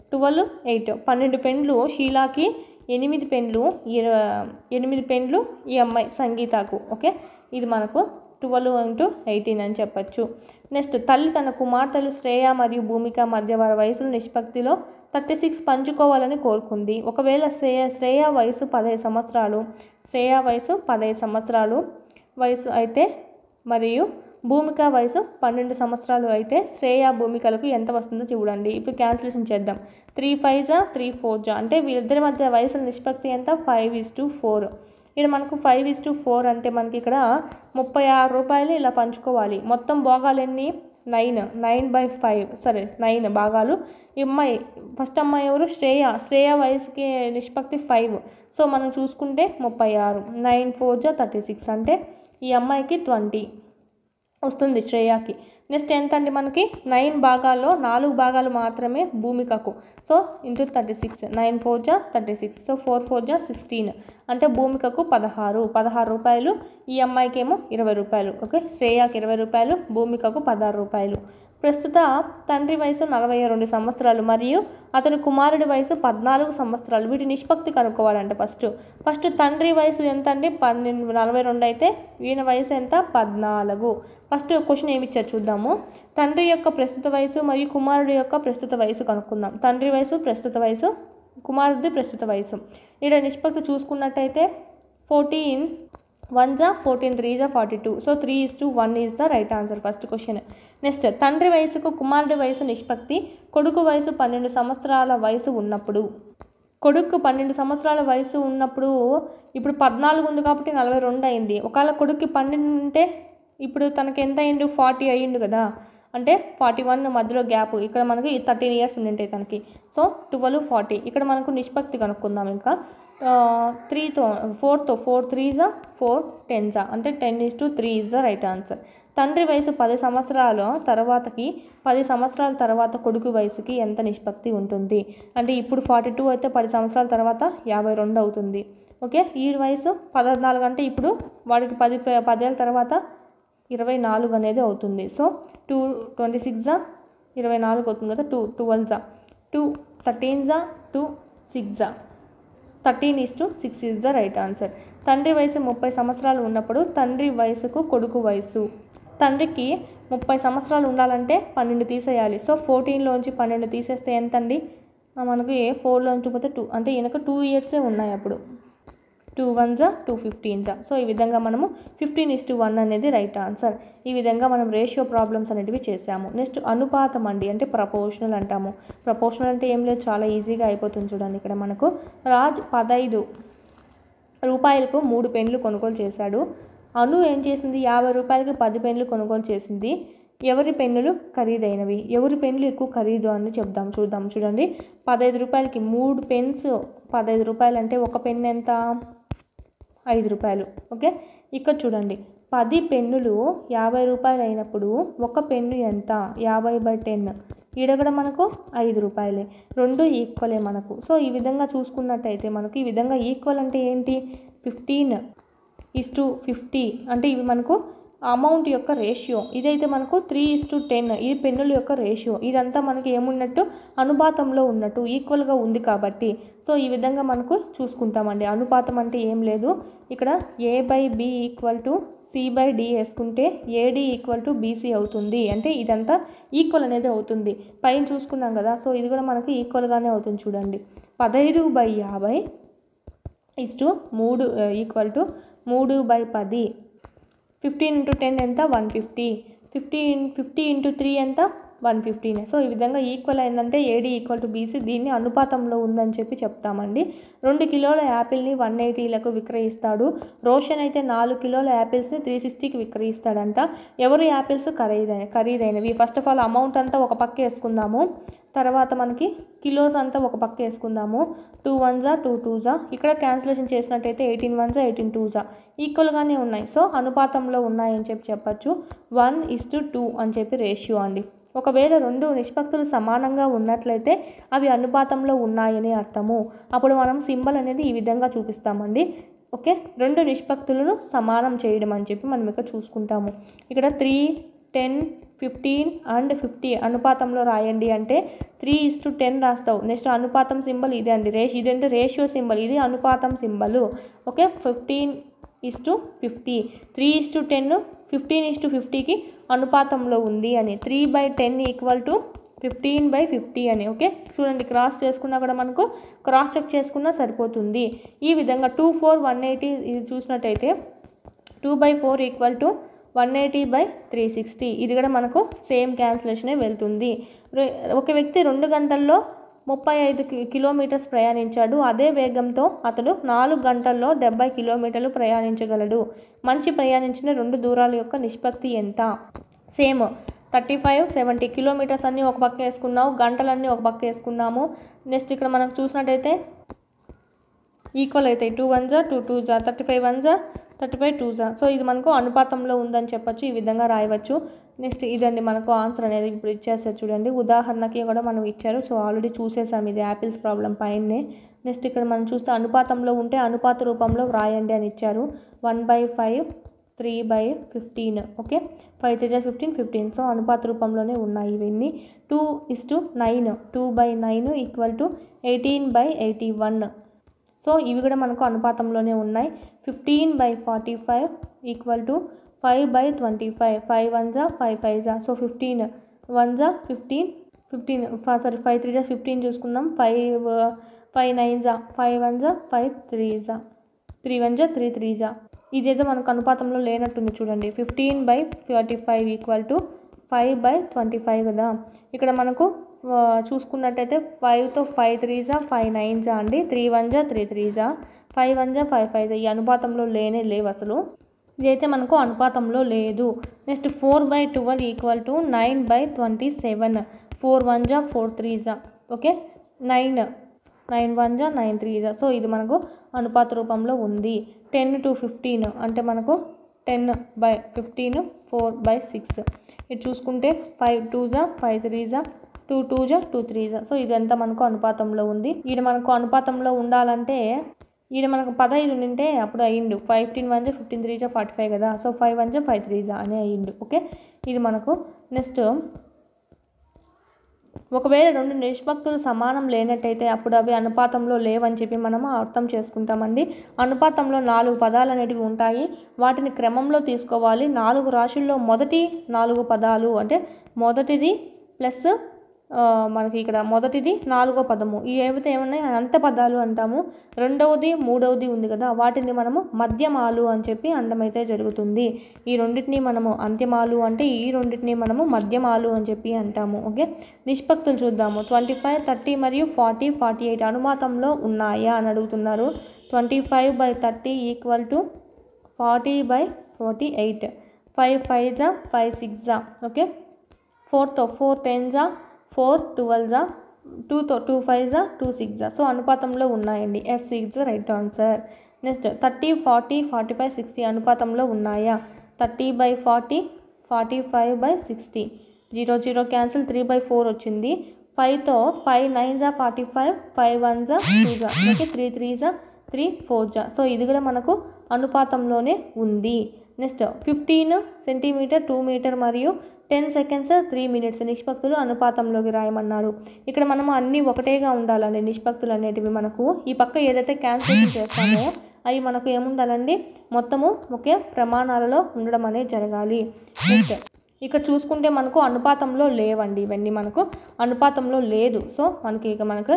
S1: ట్వెల్వ్ ఎయిట్ పన్నెండు పెండ్లు షీలాకి ఎనిమిది పెండ్లు ఇర ఎనిమిది పెండ్లు ఈ అమ్మాయి సంగీతకు ఓకే ఇది మనకు ట్వెల్వ్ ఇంటూ ఎయిటీన్ అని చెప్పచ్చు నెక్స్ట్ తల్లి తన కుమార్తెలు శ్రేయ మరియు భూమిక మధ్య వారి వయసుల నిష్పత్తిలో థర్టీ సిక్స్ పంచుకోవాలని కోరుకుంది ఒకవేళ శ్రేయ శ్రేయ వయసు పదహైదు సంవత్సరాలు శ్రేయ వయసు పదహైదు సంవత్సరాలు వయసు అయితే మరియు భూమిక వయసు పన్నెండు సంవత్సరాలు అయితే శ్రేయ భూమికలకు ఎంత వస్తుందో చూడండి ఇప్పుడు క్యాన్సిలేషన్ చేద్దాం త్రీ ఫైవ్ జా త్రీ ఫోర్ జా అంటే వీళ్ళిద్దరి మధ్య వయసుల నిష్పత్తి ఎంత ఫైవ్ ఇస్ టు ఫోర్ ఇక్కడ మనకు ఫైవ్ ఇస్ టు ఫోర్ అంటే మనకి ఇక్కడ ముప్పై ఆరు రూపాయలు ఇలా పంచుకోవాలి మొత్తం భోగాలు ఎన్ని నైన్ నైన్ బై ఫైవ్ సరే నైన్ భాగాలు ఈ అమ్మాయి ఫస్ట్ అమ్మాయి ఎవరు శ్రేయ శ్రేయ వయసుకి నిష్పత్తి ఫైవ్ సో మనం చూసుకుంటే ముప్పై ఆరు నైన్ ఫోర్ జా థర్టీ సిక్స్ అంటే ఈ అమ్మాయికి ట్వంటీ వస్తుంది శ్రేయాకి నెక్స్ట్ ఎంత అండి మనకి నైన్ భాగాల్లో నాలుగు భాగాలు మాత్రమే భూమికకు so into thirty six nine four జా thirty six so four four జా సిక్స్టీన్ అంటే భూమికకు పదహారు పదహారు రూపాయలు ఈ అమ్మాయికి ఏమో ఇరవై రూపాయలు ఓకే శ్రేయాకి ఇరవై రూపాయలు భూమికకు పదహారు రూపాయలు ప్రస్తుత తండ్రి వయసు నలభై రెండు సంవత్సరాలు మరియు అతని కుమారుడి వయసు పద్నాలుగు సంవత్సరాలు వీటి నిష్పత్తి కనుక్కోవాలంటే ఫస్ట్ ఫస్ట్ తండ్రి వయసు ఎంత అండి పన్నెండు నలభై రెండు అయితే ఈయన వయసు ఎంత పద్నాలుగు ఫస్ట్ క్వశ్చన్ ఏమి ఇచ్చారు చూద్దాము తండ్రి యొక్క ప్రస్తుత వయసు మరియు కుమారుడి యొక్క ప్రస్తుత వయసు కనుక్కుందాం తండ్రి వయసు ప్రస్తుత వయసు కుమారుడి ప్రస్తుత వయసు ఇక్కడ నిష్పత్తి చూసుకున్నట్టయితే ఫోర్టీన్ వన్ జా ఫోర్టీన్ త్రీ జా forty two so three is to one is the right answer first question next తండ్రి వయసుకు కుమారుడి వయసు నిష్పత్తి కొడుకు వయసు పన్నెండు సంవత్సరాల వయసు ఉన్నప్పుడు కొడుకు పన్నెండు సంవత్సరాల వయసు ఉన్నప్పుడు ఇప్పుడు పద్నాలుగు ఉంది కాబట్టి నలభై రెండు అయింది ఒకవేళ కొడుక్కి పన్నెండు ఉంటే ఇప్పుడు తనకి ఎంత అయిండు ఫార్టీ అయ్యిండు కదా అంటే ఫార్టీ వన్ మధ్యలో గ్యాప్ ఇక్కడ మనకి థర్టీన్ ఇయర్స్ ఉండింటాయి తనకి సో ట్వెల్వ్ ఫార్టీ ఇక్కడ మనకు నిష్పత్తి కనుక్కుందాం ఇంకా త్రీతో ఫోర్తో ఫోర్ త్రీజా ఫోర్ టెన్జా అంటే ten is to three is the right answer తండ్రి వయసు పది సంవత్సరాల తర్వాతకి పది సంవత్సరాల తర్వాత కొడుకు వయసుకి ఎంత నిష్పత్తి ఉంటుంది అంటే ఇప్పుడు ఫార్టీ టూ అయితే పది సంవత్సరాల తర్వాత యాభై రెండు అవుతుంది ఓకే ఈ వయసు పద్నాలుగు అంటే ఇప్పుడు వాడికి పది పదేళ్ళ తర్వాత ఇరవై నాలుగు అనేది అవుతుంది సో టూ ట్వంటీ సిక్స్ జా ఇరవై నాలుగు అవుతుంది కదా టూ ట్వెల్వ్ జా టూ థర్టీన్ జా టూ సిక్స్ జా thirteen is to six is the right answer తండ్రి వయసు ముప్పై సంవత్సరాలు ఉన్నప్పుడు తండ్రి వయసుకు కొడుకు వయసు తండ్రికి ముప్పై సంవత్సరాలు ఉండాలంటే పన్నెండు తీసేయాలి సో ఫోర్టీన్లోంచి పన్నెండు తీసేస్తే ఎంత అండి ఆ, మనకి ఫోర్లోంచి పోతే టూ అంటే ఈయనకు టూ ఇయర్సే ఉన్నాయి అప్పుడు టూ వన్ జా టూ ఫిఫ్టీన్ జా సో ఈ విధంగా మనము ఫిఫ్టీన్ ఇస్ టు వన్ అనేది రైట్ ఆన్సర్ ఈ విధంగా మనం రేషియో ప్రాబ్లమ్స్ అనేటివి చేసాము నెక్స్ట్ అనుపాతం అండి అంటే ప్రపోర్షనల్ అంటాము ప్రపోర్షనల్ అంటే ఏం లేదు చాలా ఈజీగా అయిపోతుంది చూడండి ఇక్కడ మనకు రాజ్ పదైదు రూపాయలకు మూడు పెన్లు కొనుగోలు చేశాడు అను ఏం చేసింది యాభై రూపాయలకి పది పెన్లు కొనుగోలు చేసింది ఎవరి పెన్నులు ఖరీదైనవి ఎవరి పెన్నులు ఎక్కువ ఖరీదు అని చెప్దాం చూద్దాం చూడండి పదహైదు రూపాయలకి మూడు పెన్స్ పదహైదు రూపాయలు అంటే ఒక పెన్ ఎంత ఐదు రూపాయలు ఓకే ఇక్కడ చూడండి పది పెన్నులు యాభై రూపాయలు అయినప్పుడు ఒక పెన్ను ఎంత యాభై బై టెన్ ఈడ కూడా మనకు ఐదు రూపాయలే రెండు ఈక్వలే మనకు సో ఈ విధంగా చూసుకున్నట్టయితే మనకు ఈ విధంగా ఈక్వల్ అంటే ఏంటి ఫిఫ్టీన్ ఇస్ టు ఫిఫ్టీ అంటే ఇవి మనకు అమౌంట్ యొక్క రేషియో ఇదైతే మనకు త్రీ ఇస్ టు టెన్ ఇది పెన్నుల యొక్క రేషియో ఇదంతా మనకి ఏమున్నట్టు అనుపాతంలో ఉన్నట్టు ఈక్వల్గా ఉంది కాబట్టి సో ఈ విధంగా మనకు చూసుకుంటామండి అనుపాతం అంటే ఏం లేదు ఇక్కడ A by B equal to C by D వేసుకుంటే ఏడి ఈక్వల్ టు బీసీ అవుతుంది అంటే ఇదంతా ఈక్వల్ అనేది అవుతుంది పైన చూసుకున్నాం కదా సో ఇది కూడా మనకి ఈక్వల్గానే అవుతుంది చూడండి పదహైదు బై యాభై ఇస్ టు మూడు ఈక్వల్ టు మూడు బై పది ఫిఫ్టీన్ ఇంటూ టెన్ ఎంత one fifty fifty fifty into three ఎంత వన్ ఫిఫ్టీనే సో ఈ విధంగా ఈక్వల్ అయిందంటే ఏడీ ఈక్వల్ టు బీసీ దీన్ని అనుపాతంలో ఉందని చెప్పి చెప్తామండి రెండు కిలోల యాపిల్ని వన్ ఎయిటీలకు విక్రయిస్తాడు రోషన్ అయితే నాలుగు కిలోల యాపిల్స్ని త్రీ సిక్స్టీకి విక్రయిస్తాడంట ఎవరు యాపిల్స్ ఖరీదైన ఖరీదైనవి ఫస్ట్ ఆఫ్ ఆల్ అమౌంట్ అంతా ఒక పక్క వేసుకుందాము తర్వాత మనకి కిలోస్ అంతా ఒక పక్క వేసుకుందాము టూ వన్ జా టూ టూ జా ఇక్కడ క్యాన్సిలేషన్ చేసినట్టయితే ఎయిటీన్ వన్ జా ఎయిటీన్ టూ జా ఈక్వల్గానే ఉన్నాయి సో అనుపాతంలో ఉన్నాయని చెప్పి చెప్పచ్చు వన్ ఇస్ టు టూ అని చెప్పి రేషియో అండి ఒకవేళ రెండు నిష్పత్తులు సమానంగా ఉన్నట్లయితే అవి అనుపాతంలో ఉన్నాయని అర్థము అప్పుడు మనం సింబల్ అనేది ఈ విధంగా చూపిస్తామండి ఓకే రెండు నిష్పత్తులను సమానం చేయడం అని చెప్పి మనం ఇక్కడ చూసుకుంటాము ఇక్కడ three ten fifteen and fifty అనుపాతంలో రాయండి అంటే త్రీ ఇస్ టు టెన్ రాస్తావు నెక్స్ట్ అనుపాతం సింబల్ ఇదే అండి రేష్ ఇదంటే రేషియో సింబల్ ఇది అనుపాతం symbol okay fifteen is to fifty three is to ten fifteen is to ఫిఫ్టీకి అనుపాతంలో ఉంది అని three by ten equal to fifteen by fifty అని ఓకే చూడండి క్రాస్ చేసుకున్నా కూడా మనకు క్రాస్ చెక్ చేసుకున్నా సరిపోతుంది ఈ విధంగా టూ ఫోర్ వన్ ఎయిటీ ఇది చూసినట్టయితే two by four equal to one eighty by three sixty ఇది కూడా మనకు సేమ్ క్యాన్సిలేషనే వెళ్తుంది రె- ఒక వ్యక్తి రెండు గంటల్లో ముప్పై ఐదు కి- కిలోమీటర్స్ ప్రయాణించాడు అదే వేగంతో అతడు నాలుగు గంటల్లో డెబ్బై కిలోమీటర్లు ప్రయాణించగలడు మనిషి ప్రయాణించిన రెండు దూరాల యొక్క నిష్పత్తి ఎంత same thirty five seventy kilometres అన్నీ ఒక పక్క వేసుకున్నాము గంటలన్నీ ఒక పక్క వేసుకున్నాము నెక్స్ట్ ఇక్కడ మనం చూసినట్టయితే ఈక్వల్ అవుతాయి టూ వన్ జా టూ టూ జా థర్టీ ఫైవ్ వన్ జా థర్టీ ఫైవ్ టూ జా సో ఇది మనకు అనుపాతంలో ఉందని చెప్పొచ్చు ఈ విధంగా రాయవచ్చు నెక్స్ట్ ఇదండి మనకు ఆన్సర్ అనేది ఇప్పుడు ఇచ్చేస్తారు చూడండి ఉదాహరణకి కూడా మనం ఇచ్చారు సో ఆల్రెడీ చూసేసాం ఇది యాపిల్స్ ప్రాబ్లం పైనే నెక్స్ట్ ఇక్కడ మనం చూస్తే అనుపాతంలో ఉంటే అనుపాత రూపంలో వ్రాయండి అని ఇచ్చారు one by five three by fifteen okay five three జా ఫిఫ్టీన్ ఫిఫ్టీన్ సో అనుపాత రూపంలోనే ఉన్నాయి ఇవన్నీ two is to nine two by nine equal to eighteen by eighty one so ఇవి కూడా మనకు అనుపాతంలోనే ఉన్నాయి fifteen by forty five equal to five by twenty five five one జా ఫైవ్ ఫైవ్ జా సో ఫిఫ్టీన్ వన్ జా fifteen fifteen sorry five three జా ఫిఫ్టీన్ చూసుకుందాం ఫైవ్ ఫైవ్ నైన్ జా ఫైవ్ వన్ జా ఫైవ్ త్రీ జా త్రీ వన్ జా త్రీ త్రీ జా ఇదేదో మనకు అనుపాతంలో లేనట్టుంది చూడండి fifteen by forty five equal to five by twenty five కదా ఇక్కడ మనకు ఆ, చూసుకున్నట్టయితే ఫైవ్తో ఫైవ్ త్రీ జా ఫైవ్ నైన్ జా అండి త్రీ వన్ జా త్రీ త్రీ జా ఫైవ్ వన్ జా ఫైవ్ ఫైవ్ జా ఈ అనుపాతంలో లేనే లేవు అసలు ఇదైతే మనకు అనుపాతంలో లేదు next four by twelve equal to nine by twenty seven four one జా ఫోర్ త్రీ జా ఓకే నైన్ నైన్ వన్ జా నైన్ త్రీ జా సో ఇది మనకు అనుపాత రూపంలో ఉంది టెన్ టు ఫిఫ్టీన్ అంటే మనకు ten by fifteen four by six ఇది చూసుకుంటే ఫైవ్ టూ జా ఫైవ్ త్రీ జా టూ టూ జా టూ త్రీ జా సో ఇదంతా మనకు అనుపాతంలో ఉంది ఈడ మనకు అనుపాతంలో ఉండాలంటే ఈడ మనకు పదహైదు ఉంటే అప్పుడు అయ్యిండు ఫిఫ్టీన్ వన్ జా ఫిఫ్టీన్ త్రీ జా ఫార్టీ ఫైవ్ కదా సో ఫైవ్ వన్ జా ఫైవ్ త్రీ జా అని అయ్యిండు ఓకే ఇది మనకు నెక్స్ట్ ఒకవేళ రెండు నిష్పత్తులు సమానం లేనట్టయితే అప్పుడు అవి అనుపాతంలో లేవని చెప్పి మనము అర్థం చేసుకుంటామండి అనుపాతంలో నాలుగు పదాలు అనేటివి ఉంటాయి వాటిని క్రమంలో తీసుకోవాలి నాలుగు రాశుల్లో మొదటి నాలుగు పదాలు అంటే మొదటిది ప్లస్ ఆ, మనకి ఇక్కడ మొదటిది నాలుగో పదము ఈ ఏవైతే ఏమన్నాయి అంత పదాలు అంటాము రెండవది మూడవది ఉంది కదా వాటిని మనము మధ్యమాలు అని చెప్పి అండమైతే జరుగుతుంది ఈ రెండింటిని మనము అంత్యమాలు అంటే ఈ రెండింటిని మనము మధ్యమాలు అని చెప్పి అంటాము ఓకే నిష్పత్తులు చూద్దాము ట్వంటీ ఫైవ్ థర్టీ మరియు ఫార్టీ ఫార్టీ ఎయిట్ అనుమాతంలో ఉన్నాయా అని అడుగుతున్నారు twenty five by thirty equal to forty by forty eight five five జా ఫైవ్ సిక్స్ జా ఓకే ఫోర్తో ఫోర్ టెన్ జా ఫోర్ ట్వెల్వ్ జా టూతో టూ ఫైవ్ జా టూ సిక్స్ జా సో అనుపాతంలో ఉన్నాయండి yes six right answer next thirty forty forty five sixty అనుపాతంలో ఉన్నాయా thirty by forty forty five by sixty zero zero cancel three by four వచ్చింది ఫైవ్తో ఫైవ్ నైన్ జా ఫార్టీ ఫైవ్ ఫైవ్ వన్ జా టూ జా ఓకే త్రీ త్రీ జా త్రీ ఫోర్ జా సో ఇది కూడా మనకు అనుపాతంలోనే ఉంది next fifteen centimetre two metre మరియు టెన్ సెకండ్స్ త్రీ మినిట్స్ నిష్పత్తులు అనుపాతంలోకి రాయమన్నారు ఇక్కడ మనము అన్నీ ఒకటేగా ఉండాలండి నిష్పత్తులు అనేటివి మనకు ఈ పక్క ఏదైతే క్యాన్సిలేషన్ చేస్తామో అవి మనకు ఏముండాలండి మొత్తము ఒకే ప్రమాణాలలో ఉండడం అనేది జరగాలి నెక్స్ట్ ఇక చూసుకుంటే మనకు అనుపాతంలో లేవండి ఇవన్నీ మనకు అనుపాతంలో లేదు సో మనకి ఇక మనకు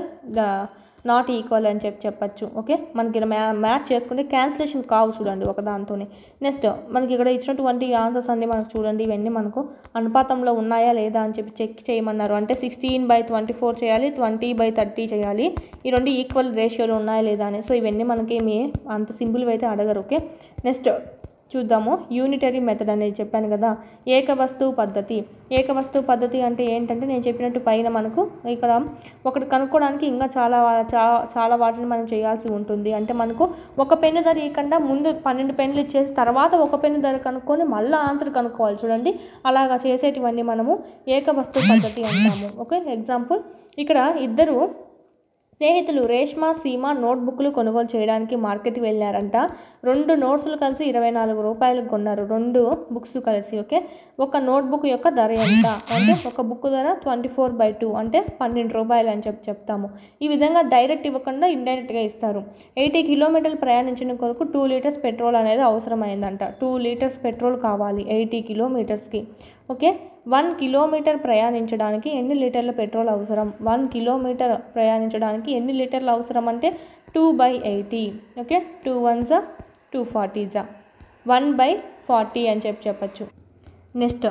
S1: నాట్ ఈక్వల్ అని చెప్పి చెప్పచ్చు ఓకే మనకి ఇక్కడ మ్యా మ్యాచ్ చేసుకుంటే క్యాన్సిలేషన్ కావు చూడండి ఒక దాంతోనే నెక్స్ట్ మనకి ఇక్కడ ఇచ్చినటువంటి ఆన్సర్స్ అన్నీ మనకు చూడండి ఇవన్నీ మనకు అనుపాతంలో ఉన్నాయా లేదా అని చెప్పి చెక్ చేయమన్నారు అంటే సిక్స్టీన్ బై ట్వంటీ ఫోర్ చేయాలి ట్వంటీ బై థర్టీ చేయాలి ఈ రెండు ఈక్వల్ రేషియోలో ఉన్నాయా లేదా అని సో ఇవన్నీ మనకి ఏమి అంత సింపుల్ అయితే అడగరు ఓకే నెక్స్ట్ చూద్దాము యూనిటరీ మెథడ్ అనేది చెప్పాను కదా ఏక వస్తువు పద్ధతి ఏక వస్తువు పద్ధతి అంటే ఏంటంటే నేను చెప్పినట్టు పైన మనకు ఇక్కడ ఒకటి కనుక్కోవడానికి ఇంకా చాలా చా- చాలా వాటిని మనం చేయాల్సి ఉంటుంది అంటే మనకు ఒక పెన్ను ధర ఇవ్వకుండా ముందు పన్నెండు పెన్నులు ఇచ్చేసి తర్వాత ఒక పెన్ను ధర కనుక్కొని మళ్ళీ ఆన్సర్ కనుక్కోవాలి చూడండి అలాగా చేసేటివన్నీ మనము ఏక వస్తువు పద్ధతి అంటాము ఓకే ఎగ్జాంపుల్ ఇక్కడ ఇద్దరు స్నేహితులు రేష్మా సీమ నోట్బుక్లు కొనుగోలు చేయడానికి మార్కెట్కి వెళ్ళారంట రెండు నోట్స్లు కలిసి ఇరవై నాలుగు రూపాయలకు కొన్నారు రెండు బుక్స్ కలిసి ఓకే ఒక నోట్బుక్ యొక్క ధర ఎంత అంటే ఒక బుక్ ధర ట్వంటీ ఫోర్ బై టూ అంటే పన్నెండు రూపాయలు అని చెప్పి చెప్తాము ఈ విధంగా డైరెక్ట్ ఇవ్వకుండా ఇండైరెక్ట్గా ఇస్తారు ఎయిటీ కిలోమీటర్లు ప్రయాణించిన కొరకు టూ లీటర్స్ పెట్రోల్ అనేది అవసరమైందంట టూ లీటర్స్ పెట్రోల్ కావాలి ఎయిటీ కిలోమీటర్స్కి ఓకే వన్ కిలోమీటర్ ప్రయాణించడానికి ఎన్ని లీటర్ల పెట్రోల్ అవసరం వన్ కిలోమీటర్ ప్రయాణించడానికి ఎన్ని లీటర్లు అవసరం అంటే two by eighty okay two one జా టూ ఫార్టీ జా వన్ బై ఫార్టీ అని చెప్పి చెప్పచ్చు నెక్స్ట్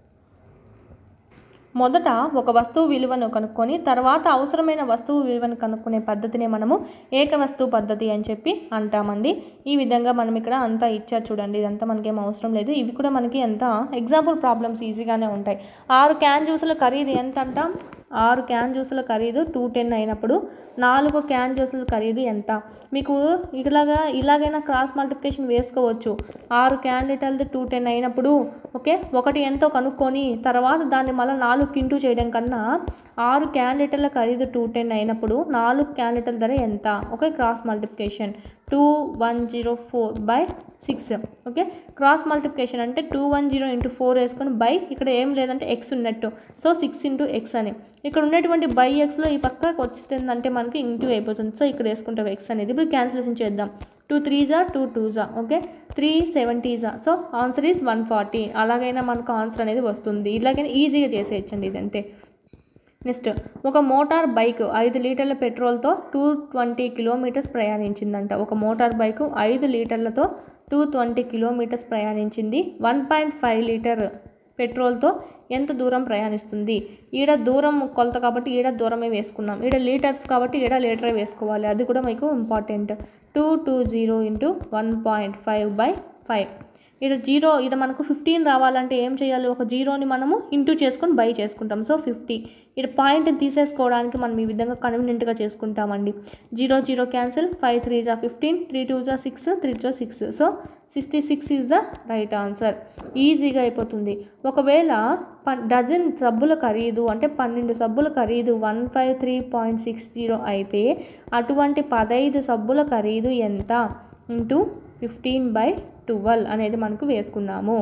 S1: మొదట ఒక వస్తువు విలువను కనుక్కొని తర్వాత అవసరమైన వస్తువు విలువను కనుక్కునే పద్ధతిని మనము ఏక వస్తువు పద్ధతి అని చెప్పి అంటామండి ఈ విధంగా మనం ఇక్కడ అంతా ఇచ్చారు చూడండి ఇదంతా మనకేం అవసరం లేదు ఇవి కూడా మనకి ఎంత ఎగ్జాంపుల్ ప్రాబ్లమ్స్ ఈజీగానే ఉంటాయి ఆరు క్యాన్ జ్యూసుల ఖరీదు ఎంత అంటాం ఆరు క్యాన్ జ్యూసుల ఖరీదు టూ టెన్ అయినప్పుడు నాలుగు క్యాన్ జ్యూసుల ఖరీదు ఎంత మీకు ఇలాగా ఇలాగైనా క్రాస్ మల్టిప్లికేషన్ వేసుకోవచ్చు ఆరు క్యాన్ లీటర్లది టూ టెన్ అయినప్పుడు ఓకే ఒకటి ఎంతో కనుక్కొని తర్వాత దాన్ని మళ్ళీ నాలుగు కింటూ చేయడం కన్నా ఆరు క్యాన్ లీటర్ల ఖరీదు టూ టెన్ అయినప్పుడు నాలుగు క్యాన్ లీటర్ల ధర ఎంత okay cross multiplication two one zero four by six okay cross multiplication అంటే two one zero into four వేసుకొని బై ఇక్కడ ఏం లేదంటే ఎక్స్ ఉన్నట్టు సో సిక్స్ ఇంటూ ఎక్స్ అని ఇక్కడ ఉన్నటువంటి బై ఎక్స్లో ఈ పక్కకు వచ్చిందంటే మనకి ఇంటూ అయిపోతుంది సో ఇక్కడ వేసుకుంటాం ఎక్స్ అనేది ఇప్పుడు క్యాన్సిలేషన్ చేద్దాం టూ త్రీ జా టూ టూ జా ఓకే త్రీ సెవెంటీ జా so answer is one forty అలాగైనా మనకు ఆన్సర్ అనేది వస్తుంది ఇలాగైనా ఈజీగా చేసేయచ్చండి ఇదంతే నెక్స్ట్ ఒక మోటార్ బైక్ ఐదు లీటర్ల పెట్రోల్తో టూ ట్వంటీ కిలోమీటర్స్ ప్రయాణించిందంట ఒక మోటార్ బైక్ ఐదు లీటర్లతో టూ ట్వంటీ కిలోమీటర్స్ ప్రయాణించింది వన్ పాయింట్ ఫైవ్ లీటర్ పెట్రోల్తో ఎంత దూరం ప్రయాణిస్తుంది ఈడ దూరం కొలత కాబట్టి ఈడ దూరమే వేసుకున్నాం ఈడ లీటర్స్ కాబట్టి ఈడ లీటరే వేసుకోవాలి అది కూడా మీకు important two two zero into one point five by five ఇక్కడ జీరో ఇక్కడ మనకు ఫిఫ్టీన్ రావాలంటే ఏం చేయాలి ఒక జీరోని మనము ఇంటూ చేసుకొని బై చేసుకుంటాం సో ఫిఫ్టీ ఇక్కడ పాయింట్ తీసేసుకోవడానికి మనం ఈ విధంగా కన్వీనియంట్గా చేసుకుంటామండి zero zero cancel five three జా ఫిఫ్టీన్ త్రీ టూ జా six three two six so sixty six is the right answer ఈజీగా అయిపోతుంది ఒకవేళ ప డజన్ సబ్బుల ఖరీదు అంటే పన్నెండు సబ్బుల ఖరీదు one five three point six zero అయితే అటువంటి పదహైదు సబ్బుల ఖరీదు ఎంత ఇంటూ ఫిఫ్టీన్ బై ట్వెల్వ్ అనేది మనకు వేసుకున్నాము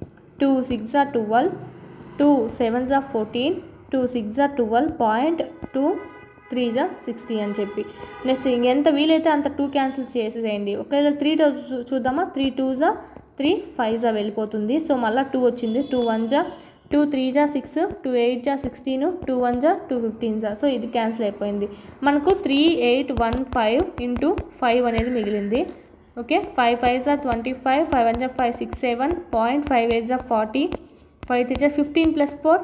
S1: టూ సిక్స్ జా ట్వెల్వ్ టూ సెవెన్ జా ఫోర్టీన్ టూ సిక్స్ జా ట్వెల్వ్ పాయింట్ టూ త్రీ జా సిక్స్టీ అని చెప్పి నెక్స్ట్ ఇంకెంత వీలైతే అంత టూ క్యాన్సిల్ చేసేసేయండి ఒకవేళ త్రీ చూద్దామా త్రీ టూ జా త్రీ ఫైవ్ జా వెళ్ళిపోతుంది సో మళ్ళీ టూ వచ్చింది టూ వన్ జా టూ త్రీ జా సిక్స్ టూ ఎయిట్ జా సిక్స్టీన్ టూ వన్ జా టూ ఫిఫ్టీన్ జా సో ఇది క్యాన్సిల్ అయిపోయింది మనకు three eight one five into five అనేది మిగిలింది ఓకే ఫైవ్ ఫైవ్ జా ట్వంటీ ఫైవ్ ఫైవ్ వన్ జా five six seven point five eight జా ఫార్టీ ఫైవ్ త్రీ జా fifteen plus four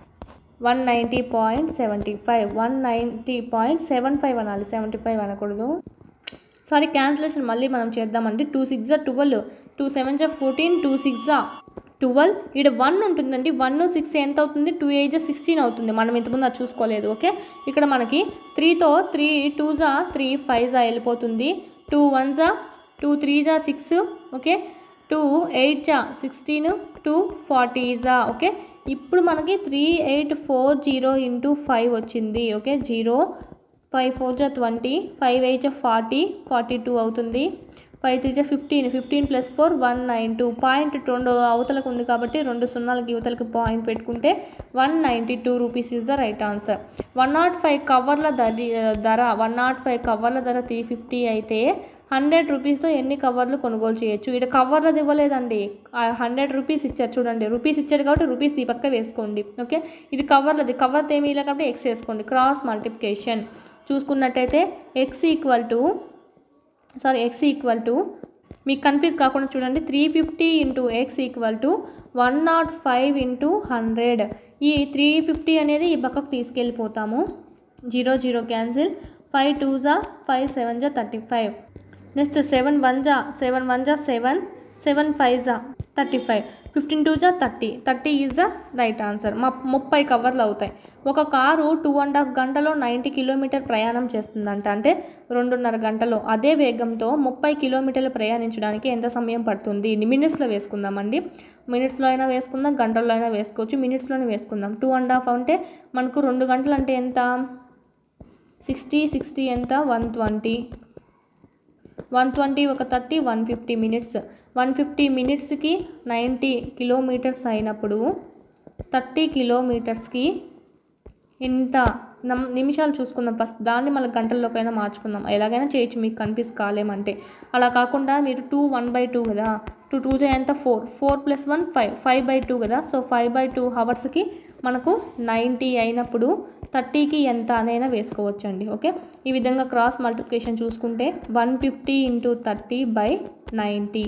S1: one ninety point seventy five one ninety point seven five అనాలి సెవెంటీ ఫైవ్ అనకూడదు సారీ క్యాన్సిలేషన్ మళ్ళీ మనం చేద్దామండి టూ సిక్స్ జా ట్వెల్వ్ టూ సెవెన్ జా ఫోర్టీన్ టూ సిక్స్ జా ట్వెల్వ్ ఇక్కడ వన్ ఉంటుందండి వన్ సిక్స్ ఎంత అవుతుంది టూ ఎయిట్ జా సిక్స్టీన్ అవుతుంది మనం ఇంతకుముందు అది చూసుకోలేదు ఓకే ఇక్కడ మనకి త్రీతో త్రీ టూ జా త్రీ ఫైవ్ జా వెళ్ళిపోతుంది టూ వన్ జా టూ త్రీ జా సిక్స్ ఓకే టూ ఎయిట్ జా సిక్స్టీన్ టూ ఫార్టీ జా ఓకే ఇప్పుడు మనకి three eight four zero into five వచ్చింది ఓకే జీరో ఫైవ్ ఫోర్ జా ట్వంటీ ఫైవ్ ఎయిట్ జా ఫార్టీ ఫార్టీ టూ అవుతుంది ఫైవ్ త్రీ జా fifteen fifteen plus four one nine two point రెండు అవతలకు ఉంది కాబట్టి రెండు సున్నాలకి యువతలకి పాయింట్ పెట్టుకుంటే one ninety two rupees is the right answer one nought five కవర్ల ధర ధర వన్ నాట్ ఫైవ్ కవర్ల ధర త్రీ ఫిఫ్టీ అయితే హండ్రెడ్ రూపీస్తో ఎన్ని కవర్లు కొనుగోలు చేయొచ్చు ఇక్కడ కవర్లది ఇవ్వలేదండి హండ్రెడ్ రూపీస్ ఇచ్చారు చూడండి రూపీస్ ఇచ్చారు కాబట్టి రూపీస్ ఈ పక్క వేసుకోండి ఓకే ఇది కవర్లది కవర్ది ఏమీ ఇలా కాబట్టి ఎక్స్ వేసుకోండి క్రాస్ మల్టిప్లికేషన్ చూసుకున్నట్టయితే x equal to sorry x equal to మీకు కన్ఫ్యూజ్ కాకుండా చూడండి three fifty into x equal to one nought five into hundred ఈ త్రీ ఫిఫ్టీ అనేది ఈ పక్కకు తీసుకెళ్ళిపోతాము zero zero cancel five two జా ఫైవ్ సెవెన్ జా thirty five next seven one జా సెవెన్ వన్ జా సెవెన్ సెవెన్ ఫైవ్ జా థర్టీ ఫైవ్ ఫిఫ్టీన్ టూ జా thirty thirty is the right answer మా ముప్పై కవర్లు అవుతాయి ఒక కారు టూ అండ్ హాఫ్ గంటలో నైంటీ కిలోమీటర్ ప్రయాణం చేస్తుందంట అంటే రెండున్నర గంటలో అదే వేగంతో ముప్పై కిలోమీటర్లు ప్రయాణించడానికి ఎంత సమయం పడుతుంది మినిట్స్లో వేసుకుందామండి మినిట్స్లో అయినా వేసుకుందాం గంటల్లో అయినా వేసుకోవచ్చు మినిట్స్లోనే వేసుకుందాం టూ అండ్ హాఫ్ అంటే మనకు రెండు గంటలు అంటే ఎంత సిక్స్టీ సిక్స్టీ ఎంత వన్ ట్వంటీ వన్ ట్వంటీ ఒక thirty one fifty minutes one fifty మినిట్స్కి నైంటీ కిలోమీటర్స్ అయినప్పుడు థర్టీ కిలోమీటర్స్కి ఇంత నమ్ నిమిషాలు చూసుకుందాం ఫస్ట్ దాన్ని మళ్ళీ గంటల్లోకైనా మార్చుకుందాం ఎలాగైనా చేయొచ్చు మీకు కన్ఫ్యూజ్ కాలేమంటే అలా కాకుండా మీరు టూ వన్ బై టూ కదా టూ టూ జే ఎంత four four plus one five five by two కదా సో ఫైవ్ బై టూ హవర్స్కి మనకు నైంటీ అయినప్పుడు థర్టీకి ఎంత అనైనా వేసుకోవచ్చు అండి ఓకే ఈ విధంగా క్రాస్ మల్టిప్లికేషన్ చూసుకుంటే one fifty into thirty by ninety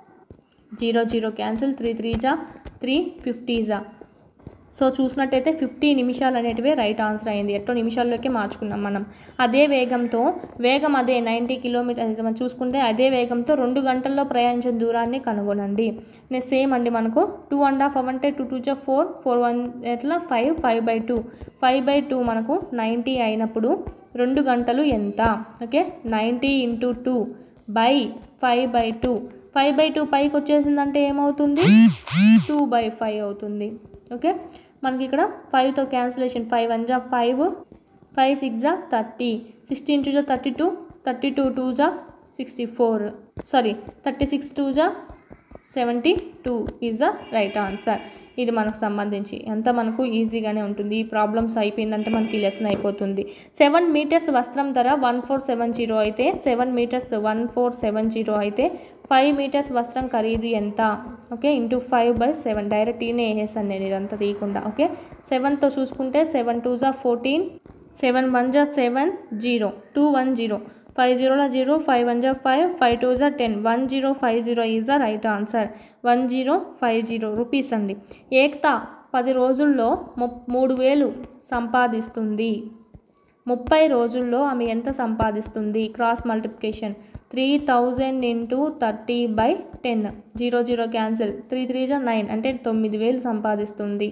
S1: zero zero cancel three three జా త్రీ ఫిఫ్టీ జా సో చూసినట్టయితే ఫిఫ్టీ నిమిషాలు అనేటివే రైట్ ఆన్సర్ అయింది ఎట్టో నిమిషాల్లోకి మార్చుకున్నాం మనం అదే వేగంతో వేగం అదే నైంటీ కిలోమీటర్స్ మనం చూసుకుంటే అదే వేగంతో రెండు గంటల్లో ప్రయాణించిన దూరాన్ని కనుగొనండి నెక్స్ట్ సేమ్ అండి మనకు టూ అండ్ హాఫ్ అవంటే టూ టూ జా ఫోర్ ఫోర్ వన్ ఎట్లా five five by two five by two మనకు నైంటీ అయినప్పుడు రెండు గంటలు ఎంత okay ninety into two by five by two five by two పైకి వచ్చేసిందంటే ఏమవుతుంది టూ బై ఫైవ్ అవుతుంది ఓకే మనకి ఇక్కడ ఫైవ్తో క్యాన్సిలేషన్ ఫైవ్ వన్ జా ఫైవ్ ఫైవ్ సిక్స్ జా థర్టీ సిక్స్టీన్ టూ జా thirty two thirty two two జా sixty four sorry thirty six two జా seventy two is the right answer ఇది మనకు సంబంధించి అంతా మనకు ఈజీగానే ఉంటుంది ఈ ప్రాబ్లమ్స్ అయిపోయిందంటే మనకి లెసన్ అయిపోతుంది సెవెన్ మీటర్స్ వస్త్రం ధర వన్ ఫోర్ సెవెన్ జీరో అయితే seven metres one four seven zero అయితే ఫైవ్ మీటర్స్ వస్త్రం ఖరీదు ఎంత okay into five by seven direct ఈనే వేసేసాను నేను ఇదంతా తీయకుండా ఓకే సెవెన్తో చూసుకుంటే సెవెన్ టూ జా ఫోర్టీన్ సెవెన్ వన్ జా seven zero two one zero five జీరోలో జీరో ఫైవ్ వన్ జా ఫైవ్ ఫైవ్ టూ జా ten one zero five zero is the right answer one zero five zero rupees అండి ఏక్తా పది రోజుల్లో ము మూడు వేలు సంపాదిస్తుంది ముప్పై రోజుల్లో ఆమె ఎంత సంపాదిస్తుంది cross multiplication three thousand into thirty by ten zero zero cancel three three జా నైన్ అంటే తొమ్మిది వేలు సంపాదిస్తుంది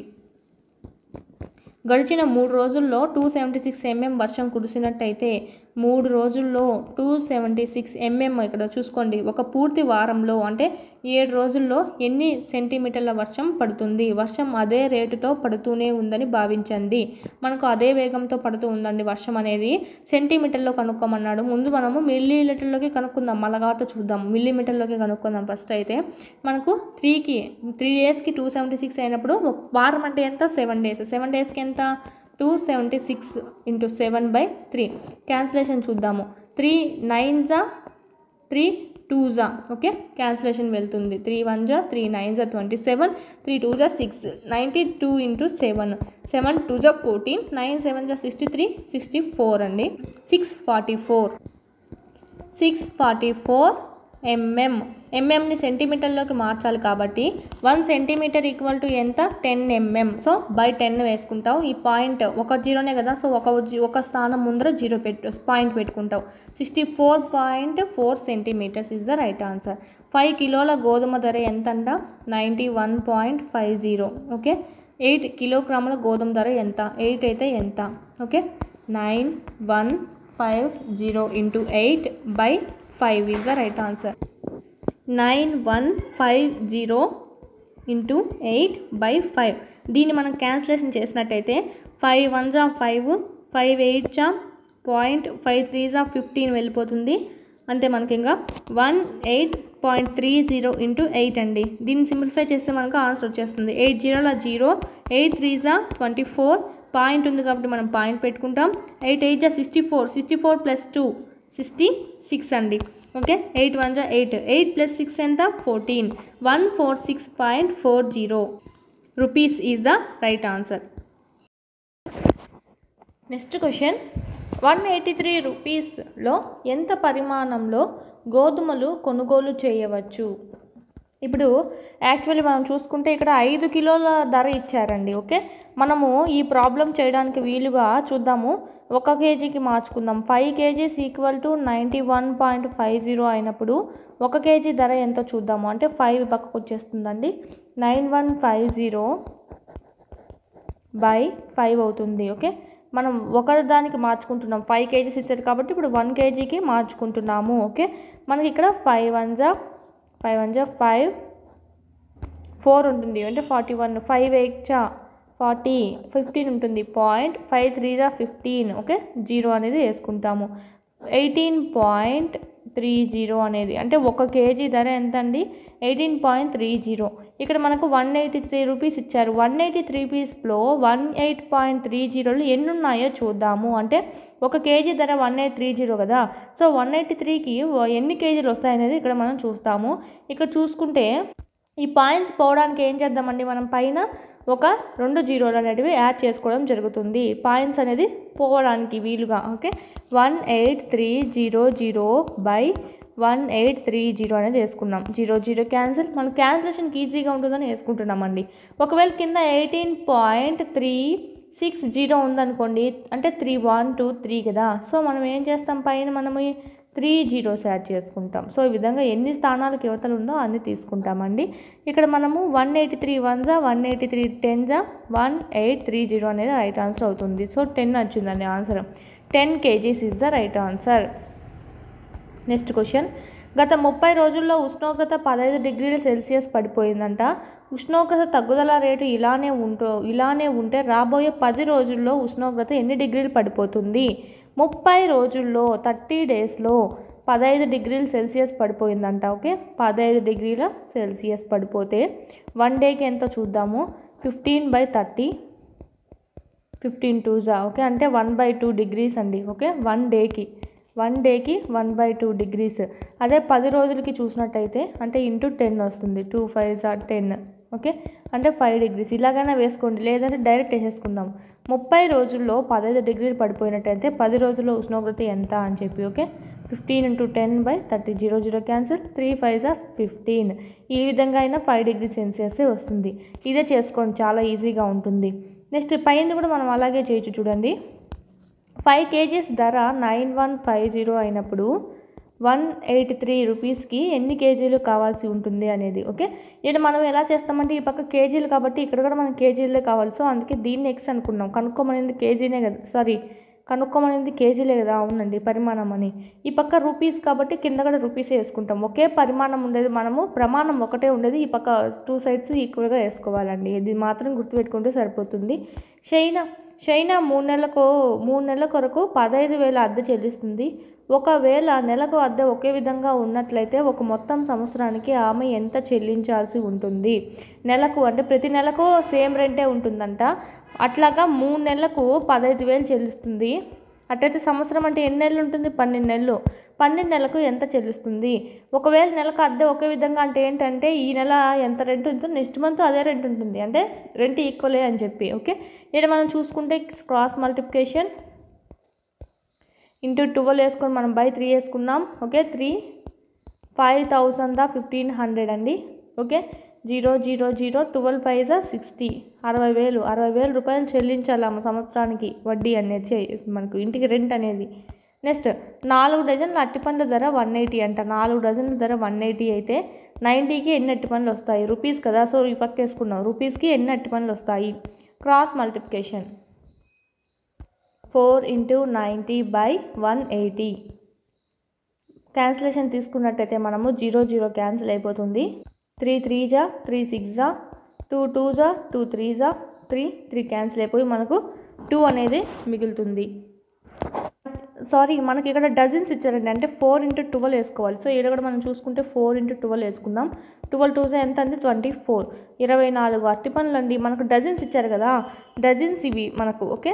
S1: గడిచిన మూడు రోజుల్లో టూ సెవెంటీ సిక్స్ ఎంఎం వర్షం కురిసినట్టయితే మూడు రోజుల్లో టూ సెవెంటీ సిక్స్ ఎంఎం ఇక్కడ చూసుకోండి ఒక పూర్తి వారంలో అంటే ఏడు రోజుల్లో ఎన్ని సెంటీమీటర్ల వర్షం పడుతుంది వర్షం అదే రేటుతో పడుతూనే ఉందని భావించండి మనకు అదే వేగంతో పడుతూ ఉందండి వర్షం అనేది సెంటీమీటర్లో కనుక్కోమన్నాడు ముందు మనము మిల్లీ లీటర్లోకి కనుక్కుందాం మళ్ళగాతో చూద్దాం మిల్లీమీటర్లోకి కనుక్కుందాం ఫస్ట్ అయితే మనకు త్రీకి త్రీ డేస్కి టూ సెవెంటీ సిక్స్ అయినప్పుడు ఒక వారం అంటే ఎంత సెవెన్ డేస్ సెవెన్ డేస్కి ఎంత two seventy six into seven by three cancellation చూద్దాము త్రీ నైన్ జా త్రీ టూ జా ఓకే క్యాన్సిలేషన్ వెళ్తుంది త్రీ వన్ జా త్రీ నైన్ జా ట్వంటీ సెవెన్ త్రీ టూ జా six ninety two into seven seven two జా ఫోర్టీన్ నైన్ సెవెన్ జా సిక్స్టీ త్రీ సిక్స్టీ ఫోర్ అండి six forty four six forty four mm ఎంఎంని సెంటీమీటర్లోకి మార్చాలి కాబట్టి వన్ సెంటీమీటర్ ఈక్వల్ టు ఎంత ten mm so by ten వేసుకుంటావు ఈ పాయింట్ ఒక జీరోనే కదా సో ఒక జీ- ఒక స్థానం ముందర జీరో పెట్టు పాయింట్ పెట్టుకుంటావు sixty four point four centimetres is the right answer five కిలోల గోధుమ ధర ఎంతంట ninety one point five zero okay eight కిలోగ్రాముల గోధుమ ధర ఎంత ఎయిట్ అయితే ఎంత okay nine one five zero into eight by five is the right answer nine one five zero into eight by five దీన్ని మనం క్యాన్సిలేషన్ చేసినట్టయితే ఫైవ్ వన్ జా ఫైవ్ ఫైవ్ ఎయిట్ జా పాయింట్ ఫైవ్ త్రీ జా ఫిఫ్టీన్ వెళ్ళిపోతుంది అంతే మనకి ఇంకా one eight point three zero into eight అండి దీన్ని సింప్లిఫై చేస్తే మనకు ఆన్సర్ వచ్చేస్తుంది ఎయిట్ జీరోలో జీరో ఎయిట్ త్రీ జా ట్వంటీ ఫోర్ పాయింట్ ఉంది కాబట్టి మనం పాయింట్ పెట్టుకుంటాం ఎయిట్ ఎయిట్ జా sixty four sixty four plus two sixty six అండి ఓకే ఎయిట్ వన్ జా ఎయిట్ ఎయిట్ ప్లస్ సిక్స్ ఎంత fourteen one four six point four zero rupees is the right answer next question one eighty three రూపీస్లో ఎంత పరిమాణంలో గోధుమలు కొనుగోలు చేయవచ్చు ఇప్పుడు యాక్చువల్లీ మనం చూసుకుంటే ఇక్కడ ఐదు కిలోల ధర ఇచ్చారండి ఓకే మనము ఈ ప్రాబ్లం చేయడానికి వీలుగా చూద్దాము ఒక కేజీకి మార్చుకుందాం five kgs equal to ninety one point five zero అయినప్పుడు ఒక కేజీ ధర ఎంతో చూద్దాము అంటే ఫైవ్ పక్కకు వచ్చేస్తుందండి nine one five zero by five అవుతుంది ఓకే మనం ఒక దానికి మార్చుకుంటున్నాం ఫైవ్ కేజీస్ ఇచ్చారు కాబట్టి ఇప్పుడు వన్ కేజీకి మార్చుకుంటున్నాము ఓకే మనకి ఇక్కడ ఫైవ్ వన్ జా ఫైవ్ వన్ జా ఫైవ్ ఫోర్ ఉంటుంది అంటే ఫార్టీ వన్ ఫైవ్ ఎయిట్ జా ఫార్టీ ఫిఫ్టీన్ ఉంటుంది పాయింట్ ఫైవ్ త్రీ జా ఫిఫ్టీన్ ఓకే జీరో అనేది వేసుకుంటాము ఎయిటీన్ పాయింట్ త్రీ జీరో అనేది అంటే ఒక కేజీ ధర ఎంత అండి ఎయిటీన్ పాయింట్ త్రీ జీరో ఇక్కడ మనకు వన్ ఎయిటీ త్రీ రూపీస్ ఇచ్చారు వన్ ఎయిటీ త్రీ రూపీస్లో వన్ ఎయిట్ పాయింట్ త్రీ జీరోలు ఎన్ని ఉన్నాయో చూద్దాము అంటే ఒక కేజీ ధర వన్ ఎయిట్ త్రీ జీరో కదా సో వన్ ఎయిటీ త్రీకి ఎన్ని కేజీలు వస్తాయనేది ఇక్కడ మనం చూస్తాము ఇక్కడ చూసుకుంటే ఈ పాయింట్స్ పోవడానికి ఏం చేద్దామండి మనం పైన ఒక రెండు జీరోలు అనేటివి యాడ్ చేసుకోవడం జరుగుతుంది పాయింట్స్ అనేది పోవడానికి వీలుగా okay one eight three zero zero by one eight three zero అనేది వేసుకున్నాం జీరో జీరో క్యాన్సిల్ మన క్యాన్సిలేషన్కి ఈజీగా ఉంటుందని వేసుకుంటున్నామండి ఒకవేళ కింద eighteen point three six zero ఉందనుకోండి అంటే త్రీ వన్ టూ త్రీ కదా సో మనం ఏం చేస్తాం పైన మనము త్రీ జీరోస్ యాడ్ చేసుకుంటాం సో ఈ విధంగా ఎన్ని స్థానాలకు యువతలు ఉందో అన్ని తీసుకుంటామండి ఇక్కడ మనము వన్ ఎయిటీ త్రీ వన్ జా వన్ ఎయిటీ త్రీ టెన్ జా వన్ ఎయిట్ త్రీ జీరో అనేది రైట్ ఆన్సర్ అవుతుంది సో టెన్ వచ్చిందండి answer ten kgs is the right answer next question గత ముప్పై రోజుల్లో ఉష్ణోగ్రత పదహైదు డిగ్రీల సెల్సియస్ పడిపోయిందంట ఉష్ణోగ్రత తగ్గుదల రేటు ఇలానే ఉంటూ ఇలానే ఉంటే రాబోయే పది రోజుల్లో ఉష్ణోగ్రత ఎన్ని డిగ్రీలు పడిపోతుంది ముప్పై రోజుల్లో థర్టీ డేస్లో పదహైదు డిగ్రీల సెల్సియస్ పడిపోయిందంట ఓకే పదహైదు డిగ్రీల సెల్సియస్ పడిపోతే వన్ డేకి ఎంతో చూద్దాము fifteen by thirty fifteen two జా ఓకే అంటే వన్ బై టూ డిగ్రీస్ అండి ఓకే వన్ డేకి వన్ డేకి వన్ బై టూ డిగ్రీస్ అదే పది రోజులకి చూసినట్టయితే అంటే ఇంటూ టెన్ వస్తుంది టూ ఫైవ్ జా టెన్ ఓకే అంటే ఫైవ్ డిగ్రీస్ ఇలాగైనా వేసుకోండి లేదంటే డైరెక్ట్ వేసేసుకుందాం ముప్పై రోజుల్లో పదహైదు డిగ్రీలు పడిపోయినట్టయితే పది రోజుల్లో ఉష్ణోగ్రత ఎంత అని చెప్పి okay fifteen into ten by thirty zero zero cancel three five జా ఫిఫ్టీన్ ఈ విధంగా అయినా ఫైవ్ డిగ్రీ సెల్సియస్ వస్తుంది ఇదే చేసుకోండి చాలా ఈజీగా ఉంటుంది నెక్స్ట్ పైన కూడా మనం అలాగే చేయొచ్చు చూడండి ఫైవ్ కేజీస్ ధర నైన్ వన్ ఫైవ్ జీరో అయినప్పుడు వన్ ఎయిటీ త్రీ రూపీస్కి ఎన్ని కేజీలు కావాల్సి ఉంటుంది అనేది ఓకే ఇక్కడ మనం ఎలా చేస్తామంటే ఈ పక్క కేజీలు కాబట్టి ఇక్కడ కూడా మనకి కేజీలే కావాలి సో అందుకే దీన్ని ఎక్స్ అనుకున్నాం కనుక్కోమనేది కేజీనే కదా సారీ కనుక్కోమనేది కేజీలే కదా అవునండి పరిమాణం అని ఈ పక్క రూపీస్ కాబట్టి కింద కూడా రూపీసే వేసుకుంటాం ఒకే పరిమాణం ఉండేది మనము ప్రమాణం ఒకటే ఉండేది ఈ పక్క టూ సైడ్స్ ఈక్వల్గా వేసుకోవాలండి ఇది మాత్రం గుర్తుపెట్టుకుంటే సరిపోతుంది చైనా చైనా మూడు నెలలకు మూడు నెలల కొరకు పదహైదు వేల అద్దె చెల్లిస్తుంది ఒకవేళ నెలకు అద్దె ఒకే విధంగా ఉన్నట్లయితే ఒక మొత్తం సంవత్సరానికి ఆమె ఎంత చెల్లించాల్సి ఉంటుంది నెలకు అంటే ప్రతి నెలకు సేమ్ రెంటే ఉంటుందంట అట్లాగా మూడు నెలలకు పదహైదు వేలు చెల్లిస్తుంది అట్లయితే సంవత్సరం అంటే ఎన్ని నెలలు ఉంటుంది పన్నెండు నెలలు పన్నెండు నెలలకు ఎంత చెల్లిస్తుంది ఒకవేళ నెలకు అద్దె ఒకే విధంగా అంటే ఏంటంటే ఈ నెల ఎంత రెంట్ ఉంటుందో నెక్స్ట్ మంత్ అదే రెంట్ ఉంటుంది అంటే రెంట్ ఈక్వలే అని చెప్పి ఓకే ఇక్కడ మనం చూసుకుంటే క్రాస్ మల్టిప్లికేషన్ ఇంటూ ట్వెల్వ్ వేసుకొని మనం బై త్రీ వేసుకున్నాం ఓకే త్రీ ఫైవ్ థౌసండ్ దా ఫిఫ్టీన్ హండ్రెడ్ అండి okay zero zero zero twelve five జా సిక్స్టీ అరవై వేలు అరవై వేలు రూపాయలు చెల్లించాలి ఆ సంవత్సరానికి వడ్డీ అనేది చే- మనకు ఇంటికి రెంట్ అనేది నెక్స్ట్ నాలుగు డజన్ల అట్టిపండ్ల ధర వన్ ఎయిటీ అంట నాలుగు డజన్ల ధర వన్ ఎయిటీ అయితే నైంటీకి ఎన్ని అట్టిపండ్లు వస్తాయి రూపీస్ కదా సో ఈ పక్క వేసుకున్నాం రూపీస్కి ఎన్ని అట్టిపండ్లు వస్తాయి cross multiplication four into ninety by one eighty cancellation తీసుకున్నట్టయితే మనము జీరో జీరో క్యాన్సిల్ అయిపోతుంది త్రీ త్రీ జా త్రీ సిక్స్ జా టూ టూ జా టూ త్రీ జా త్రీ త్రీ క్యాన్సిల్ అయిపోయి మనకు టూ అనేది మిగులుతుంది సారీ మనకి ఇక్కడ డజన్స్ ఇచ్చారండి అంటే ఫోర్ ఇంటూ ట్వెల్వ్ వేసుకోవాలి సో ఇక్కడ కూడా మనం చూసుకుంటే ఫోర్ ఇంటూ ట్వెల్వ్ వేసుకుందాం ట్వెల్వ్ టూ ఎంత అండి ట్వంటీ ఫోర్ ఇరవై నాలుగు అట్టి పనులు అండి మనకు డజన్స్ ఇచ్చారు కదా డజన్స్ ఇవి మనకు ఓకే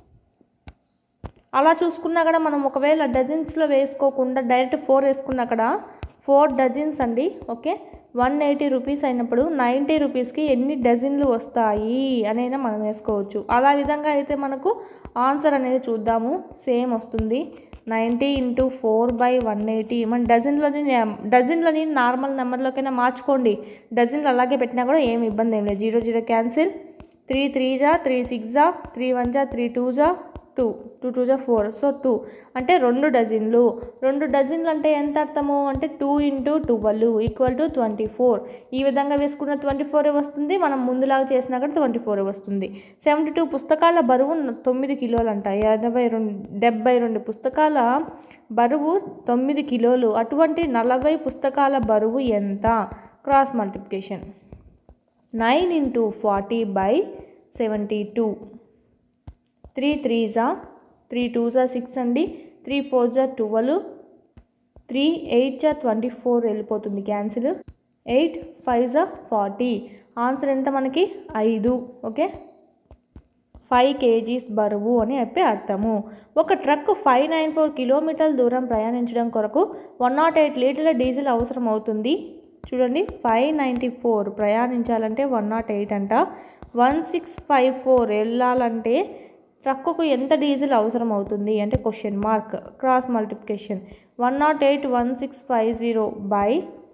S1: అలా చూసుకున్నా కూడా మనం ఒకవేళ డజన్స్లో వేసుకోకుండా డైరెక్ట్ ఫోర్ వేసుకున్నా కూడా ఫోర్ డజన్స్ అండి ఓకే వన్ ఎయిటీ రూపీస్ అయినప్పుడు నైంటీ రూపీస్కి ఎన్ని డజన్లు వస్తాయి అనైనా మనం వేసుకోవచ్చు అలా విధంగా అయితే మనకు ఆన్సర్ అనేది చూద్దాము సేమ్ వస్తుంది ninety into four by one eighty మన డజన్లని డజన్లని నార్మల్ నెంబర్లోకైనా మార్చుకోండి డజన్లు అలాగే పెట్టినా కూడా ఏమి ఇబ్బంది ఏం లేదు zero zero cancel three three జా త్రీ సిక్స్ జా త్రీ వన్ జా త్రీ టూ జా టూ టూ టూ జా ఫోర్ సో టూ అంటే రెండు డజన్లు రెండు డజన్లు అంటే ఎంత అర్థము అంటే two into twelve equal to twenty four ఈ విధంగా వేసుకున్న ట్వంటీ ఫోరే వస్తుంది మనం ముందులాగా చేసినా కూడా ట్వంటీ ఫోరే వస్తుంది సెవెంటీ టూ పుస్తకాల బరువు తొమ్మిది కిలోలు అంట ఎనభై రెండు డెబ్బై రెండు పుస్తకాల బరువు తొమ్మిది కిలోలు అటువంటి నలభై పుస్తకాల బరువు ఎంత cross multiplication nine into forty by seventy two three three జా త్రీ టూ జా సిక్స్ అండి త్రీ ఫోర్ జా ట్వెల్వ్ త్రీ ఎయిట్ జా ట్వంటీ ఫోర్ వెళ్ళిపోతుంది క్యాన్సిల్ ఎయిట్ ఫైవ్ జా ఫార్టీ ఆన్సర్ ఎంత మనకి ఐదు ఓకే ఫైవ్ కేజీస్ బరువు అని చెప్పి అర్థము ఒక ట్రక్ ఫైవ్ నైన్ ఫోర్ కిలోమీటర్ల దూరం ప్రయాణించడం కొరకు వన్ నాట్ ఎయిట్ లీటర్ల డీజిల్ అవసరం అవుతుంది చూడండి ఫైవ్ నైంటీ ఫోర్ ప్రయాణించాలంటే వన్ నాట్ ఎయిట్ అంట వన్ సిక్స్ ఫైవ్ ఫోర్ వెళ్ళాలంటే ట్రక్కుకు ఎంత డీజిల్ అవసరం అవుతుంది అంటే question mark cross multiplication one nought eight one six five zero by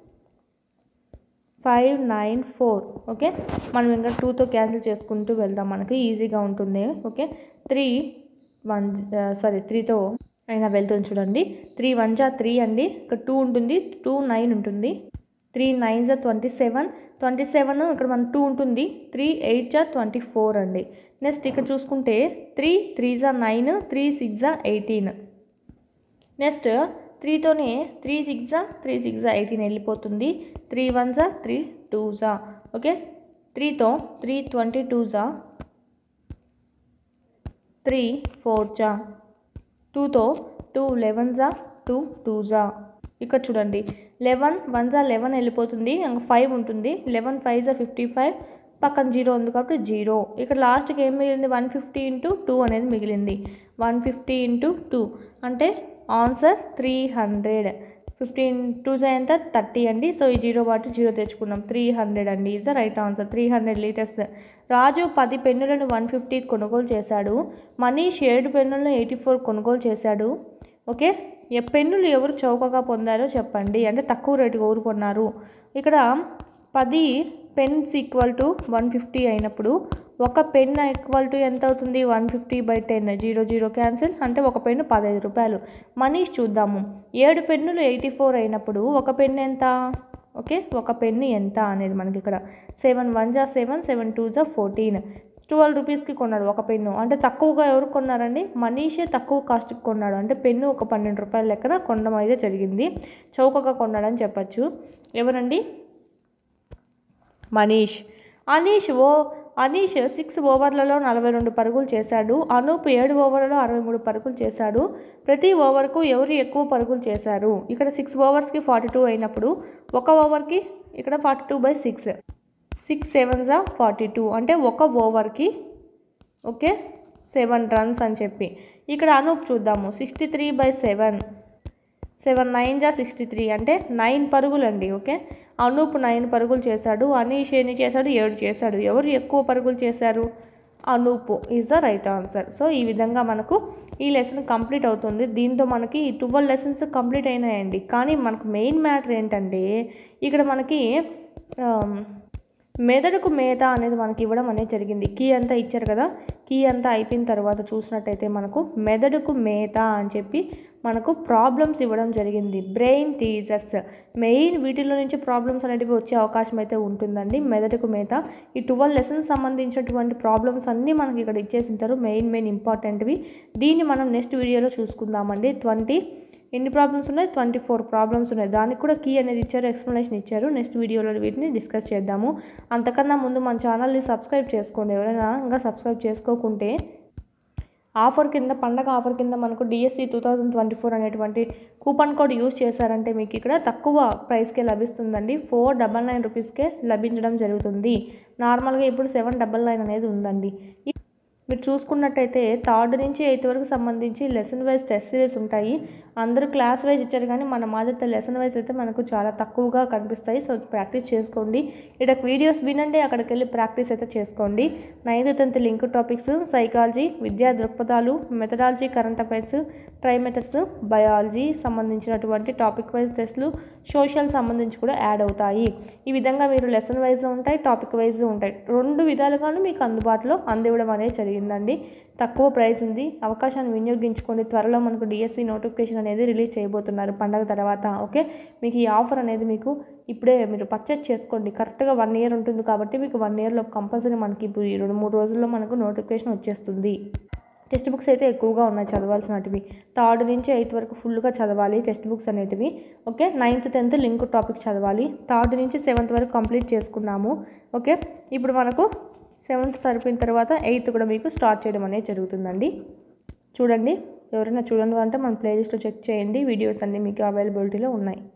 S1: five nine four okay మనం ఇంకా టూతో క్యాన్సిల్ చేసుకుంటూ వెళ్దాం మనకి ఈజీగా ఉంటుంది ఓకే త్రీ వన్ సారీ త్రీతో అయినా వెళ్తుంది చూడండి త్రీ వన్ జా త్రీ అండి ఇక్కడ టూ ఉంటుంది టూ నైన్ ఉంటుంది త్రీ నైన్ జా ట్వంటీ సెవెన్ ట్వంటీ సెవెన్ ఇక్కడ మన టూ ఉంటుంది త్రీ ఎయిట్ జా ట్వంటీ ఫోర్ అండి నెక్స్ట్ ఇక్కడ చూసుకుంటే త్రీ త్రీ జా నైన్ త్రీ సిక్స్ జా ఎయిటీన్ నెక్స్ట్ త్రీతోనే త్రీ సిక్స్ జా త్రీ సిక్స్ జా ఎయిటీన్ వెళ్ళిపోతుంది త్రీ వన్ జా త్రీ టూ జా ఓకే త్రీతో త్రీ ట్వంటీ టూ జా త్రీ ఫోర్ జా టూతో టూ లెవెన్ జా టూ టూ జా ఇక్కడ చూడండి లెవెన్ వన్ జా లెవెన్ వెళ్ళిపోతుంది ఇంకా ఫైవ్ ఉంటుంది లెవెన్ ఫైవ్ జా ఫిఫ్టీ ఫైవ్ పక్కన జీరో ఉంది కాబట్టి జీరో ఇక్కడ లాస్ట్కి ఏం మిగిలింది వన్ ఫిఫ్టీ ఇంటూ టూ అనేది మిగిలింది వన్ ఫిఫ్టీ ఇంటూ టూ అంటే answer three hundred fifteen two జా ఎంత థర్టీ అండి సో ఈ జీరో వాటి జీరో తెచ్చుకున్నాం త్రీ హండ్రెడ్ అండి is the right answer three hundred litres Raju పది పెన్నులను వన్ ఫిఫ్టీ కొనుగోలు చేశాడు మనీష్ ఏడు పెన్నులను ఎయిటీ ఫోర్ కొనుగోలు చేశాడు ఓకే ఏ పెన్నులు ఎవరు చౌకగా పొందారో చెప్పండి అంటే తక్కువ రేటుగా ఎవరు కొన్నారు ఇక్కడ పది pens equal to one fifty అయినప్పుడు ఒక పెన్ ఈక్వల్ టు ఎంత అవుతుంది one fifty by ten zero zero cancel అంటే ఒక పెన్ను పదహైదు రూపాయలు మనీష్ చూద్దాము ఏడు పెన్నులు ఎయిటీ ఫోర్ అయినప్పుడు ఒక పెన్ను ఎంత ఓకే ఒక పెన్ను ఎంత అనేది మనకి ఇక్కడ సెవెన్ వన్ జా సెవెన్ సెవెన్ టూ జా ఫోర్టీన్ ట్వెల్వ్ రూపీస్కి కొన్నాడు ఒక పెన్ను అంటే తక్కువగా ఎవరు కొన్నారండి మనీషే తక్కువ కాస్ట్కి కొన్నాడు అంటే పెన్ను ఒక పన్నెండు రూపాయల లెక్కన కొనడం అయితే జరిగింది చౌకగా కొన్నాడని చెప్పచ్చు ఎవరండి మనీష్ అనీష్ ఓ అనీష్ సిక్స్ ఓవర్లలో నలభై రెండు పరుగులు చేశాడు అనూప్ ఏడు ఓవర్లలో అరవై మూడు పరుగులు చేశాడు ప్రతి ఓవర్కు ఎవరు ఎక్కువ పరుగులు చేశారు ఇక్కడ సిక్స్ ఓవర్స్కి ఫార్టీ టూ అయినప్పుడు ఒక ఓవర్కి ఇక్కడ forty two by six six seven జా ఫార్టీ టూ అంటే ఒక ఓవర్కి ఓకే సెవెన్ రన్స్ అని చెప్పి ఇక్కడ అనూప్ చూద్దాము sixty three by seven seven nine జా సిక్స్టీ త్రీ అంటే నైన్ పరుగులు అండి ఓకే అనూప్ నైన్ పరుగులు చేశాడు అనీష్ ఎన్ని చేశాడు ఏడు చేశాడు ఎవరు ఎక్కువ పరుగులు చేశారు Anoop is the right answer so ఈ విధంగా మనకు ఈ లెసన్ కంప్లీట్ అవుతుంది దీంతో మనకి ట్వెల్వ్ లెసన్స్ కంప్లీట్ అయినాయండి కానీ మనకు మెయిన్ మ్యాటర్ ఏంటంటే ఇక్కడ మనకి మెదడుకు మేత అనేది మనకి ఇవ్వడం అనేది జరిగింది కీ అంతా ఇచ్చారు కదా కీ అంతా అయిపోయిన తర్వాత చూసినట్టయితే మనకు మెదడుకు మేత అని చెప్పి మనకు ప్రాబ్లమ్స్ ఇవ్వడం జరిగింది బ్రెయిన్ టీజర్స్ మెయిన్ వీటిలో నుంచి ప్రాబ్లమ్స్ అనేటివి వచ్చే అవకాశం అయితే ఉంటుందండి మెదడుకు మేత ఈ ట్వెల్వ్ లెసన్స్ సంబంధించినటువంటి ప్రాబ్లమ్స్ అన్నీ మనకి ఇక్కడ ఇచ్చేసింటారు మెయిన్ మెయిన్ ఇంపార్టెంట్వి దీన్ని మనం నెక్స్ట్ వీడియోలో చూసుకుందామండి ట్వంటీ ఎన్ని ప్రాబ్లమ్స్ ఉన్నాయి ట్వంటీ ఫోర్ ప్రాబ్లమ్స్ ఉన్నాయి దానికి కూడా కీ అనేది ఇచ్చారు ఎక్స్ప్లెనేషన్ ఇచ్చారు నెక్స్ట్ వీడియోలో వీటిని డిస్కస్ చేద్దాము అంతకన్నా ముందు మన ఛానల్ని సబ్స్క్రైబ్ చేసుకోండి ఎవరైనా ఇంకా సబ్స్క్రైబ్ చేసుకోకుంటే ఆఫర్ కింద పండగ ఆఫర్ కింద మనకు DSC two thousand twenty four అనేటువంటి కూపన్ కోడ్ యూజ్ చేశారంటే మీకు ఇక్కడ తక్కువ ప్రైస్కే లభిస్తుందండి ఫోర్ డబల్ నైన్ రూపీస్కే లభించడం జరుగుతుంది నార్మల్గా ఇప్పుడు సెవెన్ డబల్ నైన్ అనేది ఉందండి మీరు చూసుకున్నట్టయితే థర్డ్ నుంచి ఎయిత్ వరకు సంబంధించి లెసన్ వైజ్ టెస్ట్ సిరీస్ ఉంటాయి అందరూ క్లాస్ వైజ్ ఇచ్చారు కానీ మన మాదిరితే లెసన్ వైజ్ అయితే మనకు చాలా తక్కువగా కనిపిస్తాయి సో ప్రాక్టీస్ చేసుకోండి ఇక్కడ వీడియోస్ వినండి అక్కడికి వెళ్ళి ప్రాక్టీస్ అయితే చేసుకోండి ninth tenth link topics psychology విద్యా దృక్పథాలు methodology current affairs try methods biology సంబంధించినటువంటి టాపిక్ వైజ్ టెస్ట్లు సోషల్ సంబంధించి కూడా యాడ్ అవుతాయి ఈ విధంగా మీరు లెసన్ వైజ్ ఉంటాయి టాపిక్ వైజ్ ఉంటాయి రెండు విధాలుగాను మీకు అందుబాటులో అందివ్వడం అనేది జరిగిందండి తక్కువ ప్రైస్ ఉంది అవకాశాన్ని వినియోగించుకోండి త్వరలో మనకు డిఎస్సి నోటిఫికేషన్ అనేది రిలీజ్ చేయబోతున్నారు పండగ తర్వాత ఓకే మీకు ఈ ఆఫర్ అనేది మీకు ఇప్పుడే మీరు పర్చేజ్ చేసుకోండి కరెక్ట్గా వన్ ఇయర్ ఉంటుంది కాబట్టి మీకు వన్ ఇయర్లో కంపల్సరీ మనకి ఇప్పుడు ఈ రెండు మూడు రోజుల్లో మనకు నోటిఫికేషన్ వచ్చేస్తుంది టెక్స్ట్ బుక్స్ అయితే ఎక్కువగా ఉన్నాయి చదవాల్సినటివి థర్డ్ నుంచి ఎయిత్ వరకు ఫుల్గా చదవాలి టెక్స్ట్ బుక్స్ అనేటివి okay ninth tenth link topic చదవాలి థర్డ్ నుంచి సెవెంత్ వరకు కంప్లీట్ చేసుకున్నాము ఓకే ఇప్పుడు మనకు సెవెంత్ సరిపోయిన తర్వాత ఎయిత్ కూడా మీకు స్టార్ట్ చేయడం అనేది జరుగుతుందండి చూడండి ఎవరైనా చూడండి అంటే మన ప్లేలిస్ట్లో చెక్ చేయండి వీడియోస్ అన్నీ మీకు అవైలబిలిటీలో ఉన్నాయి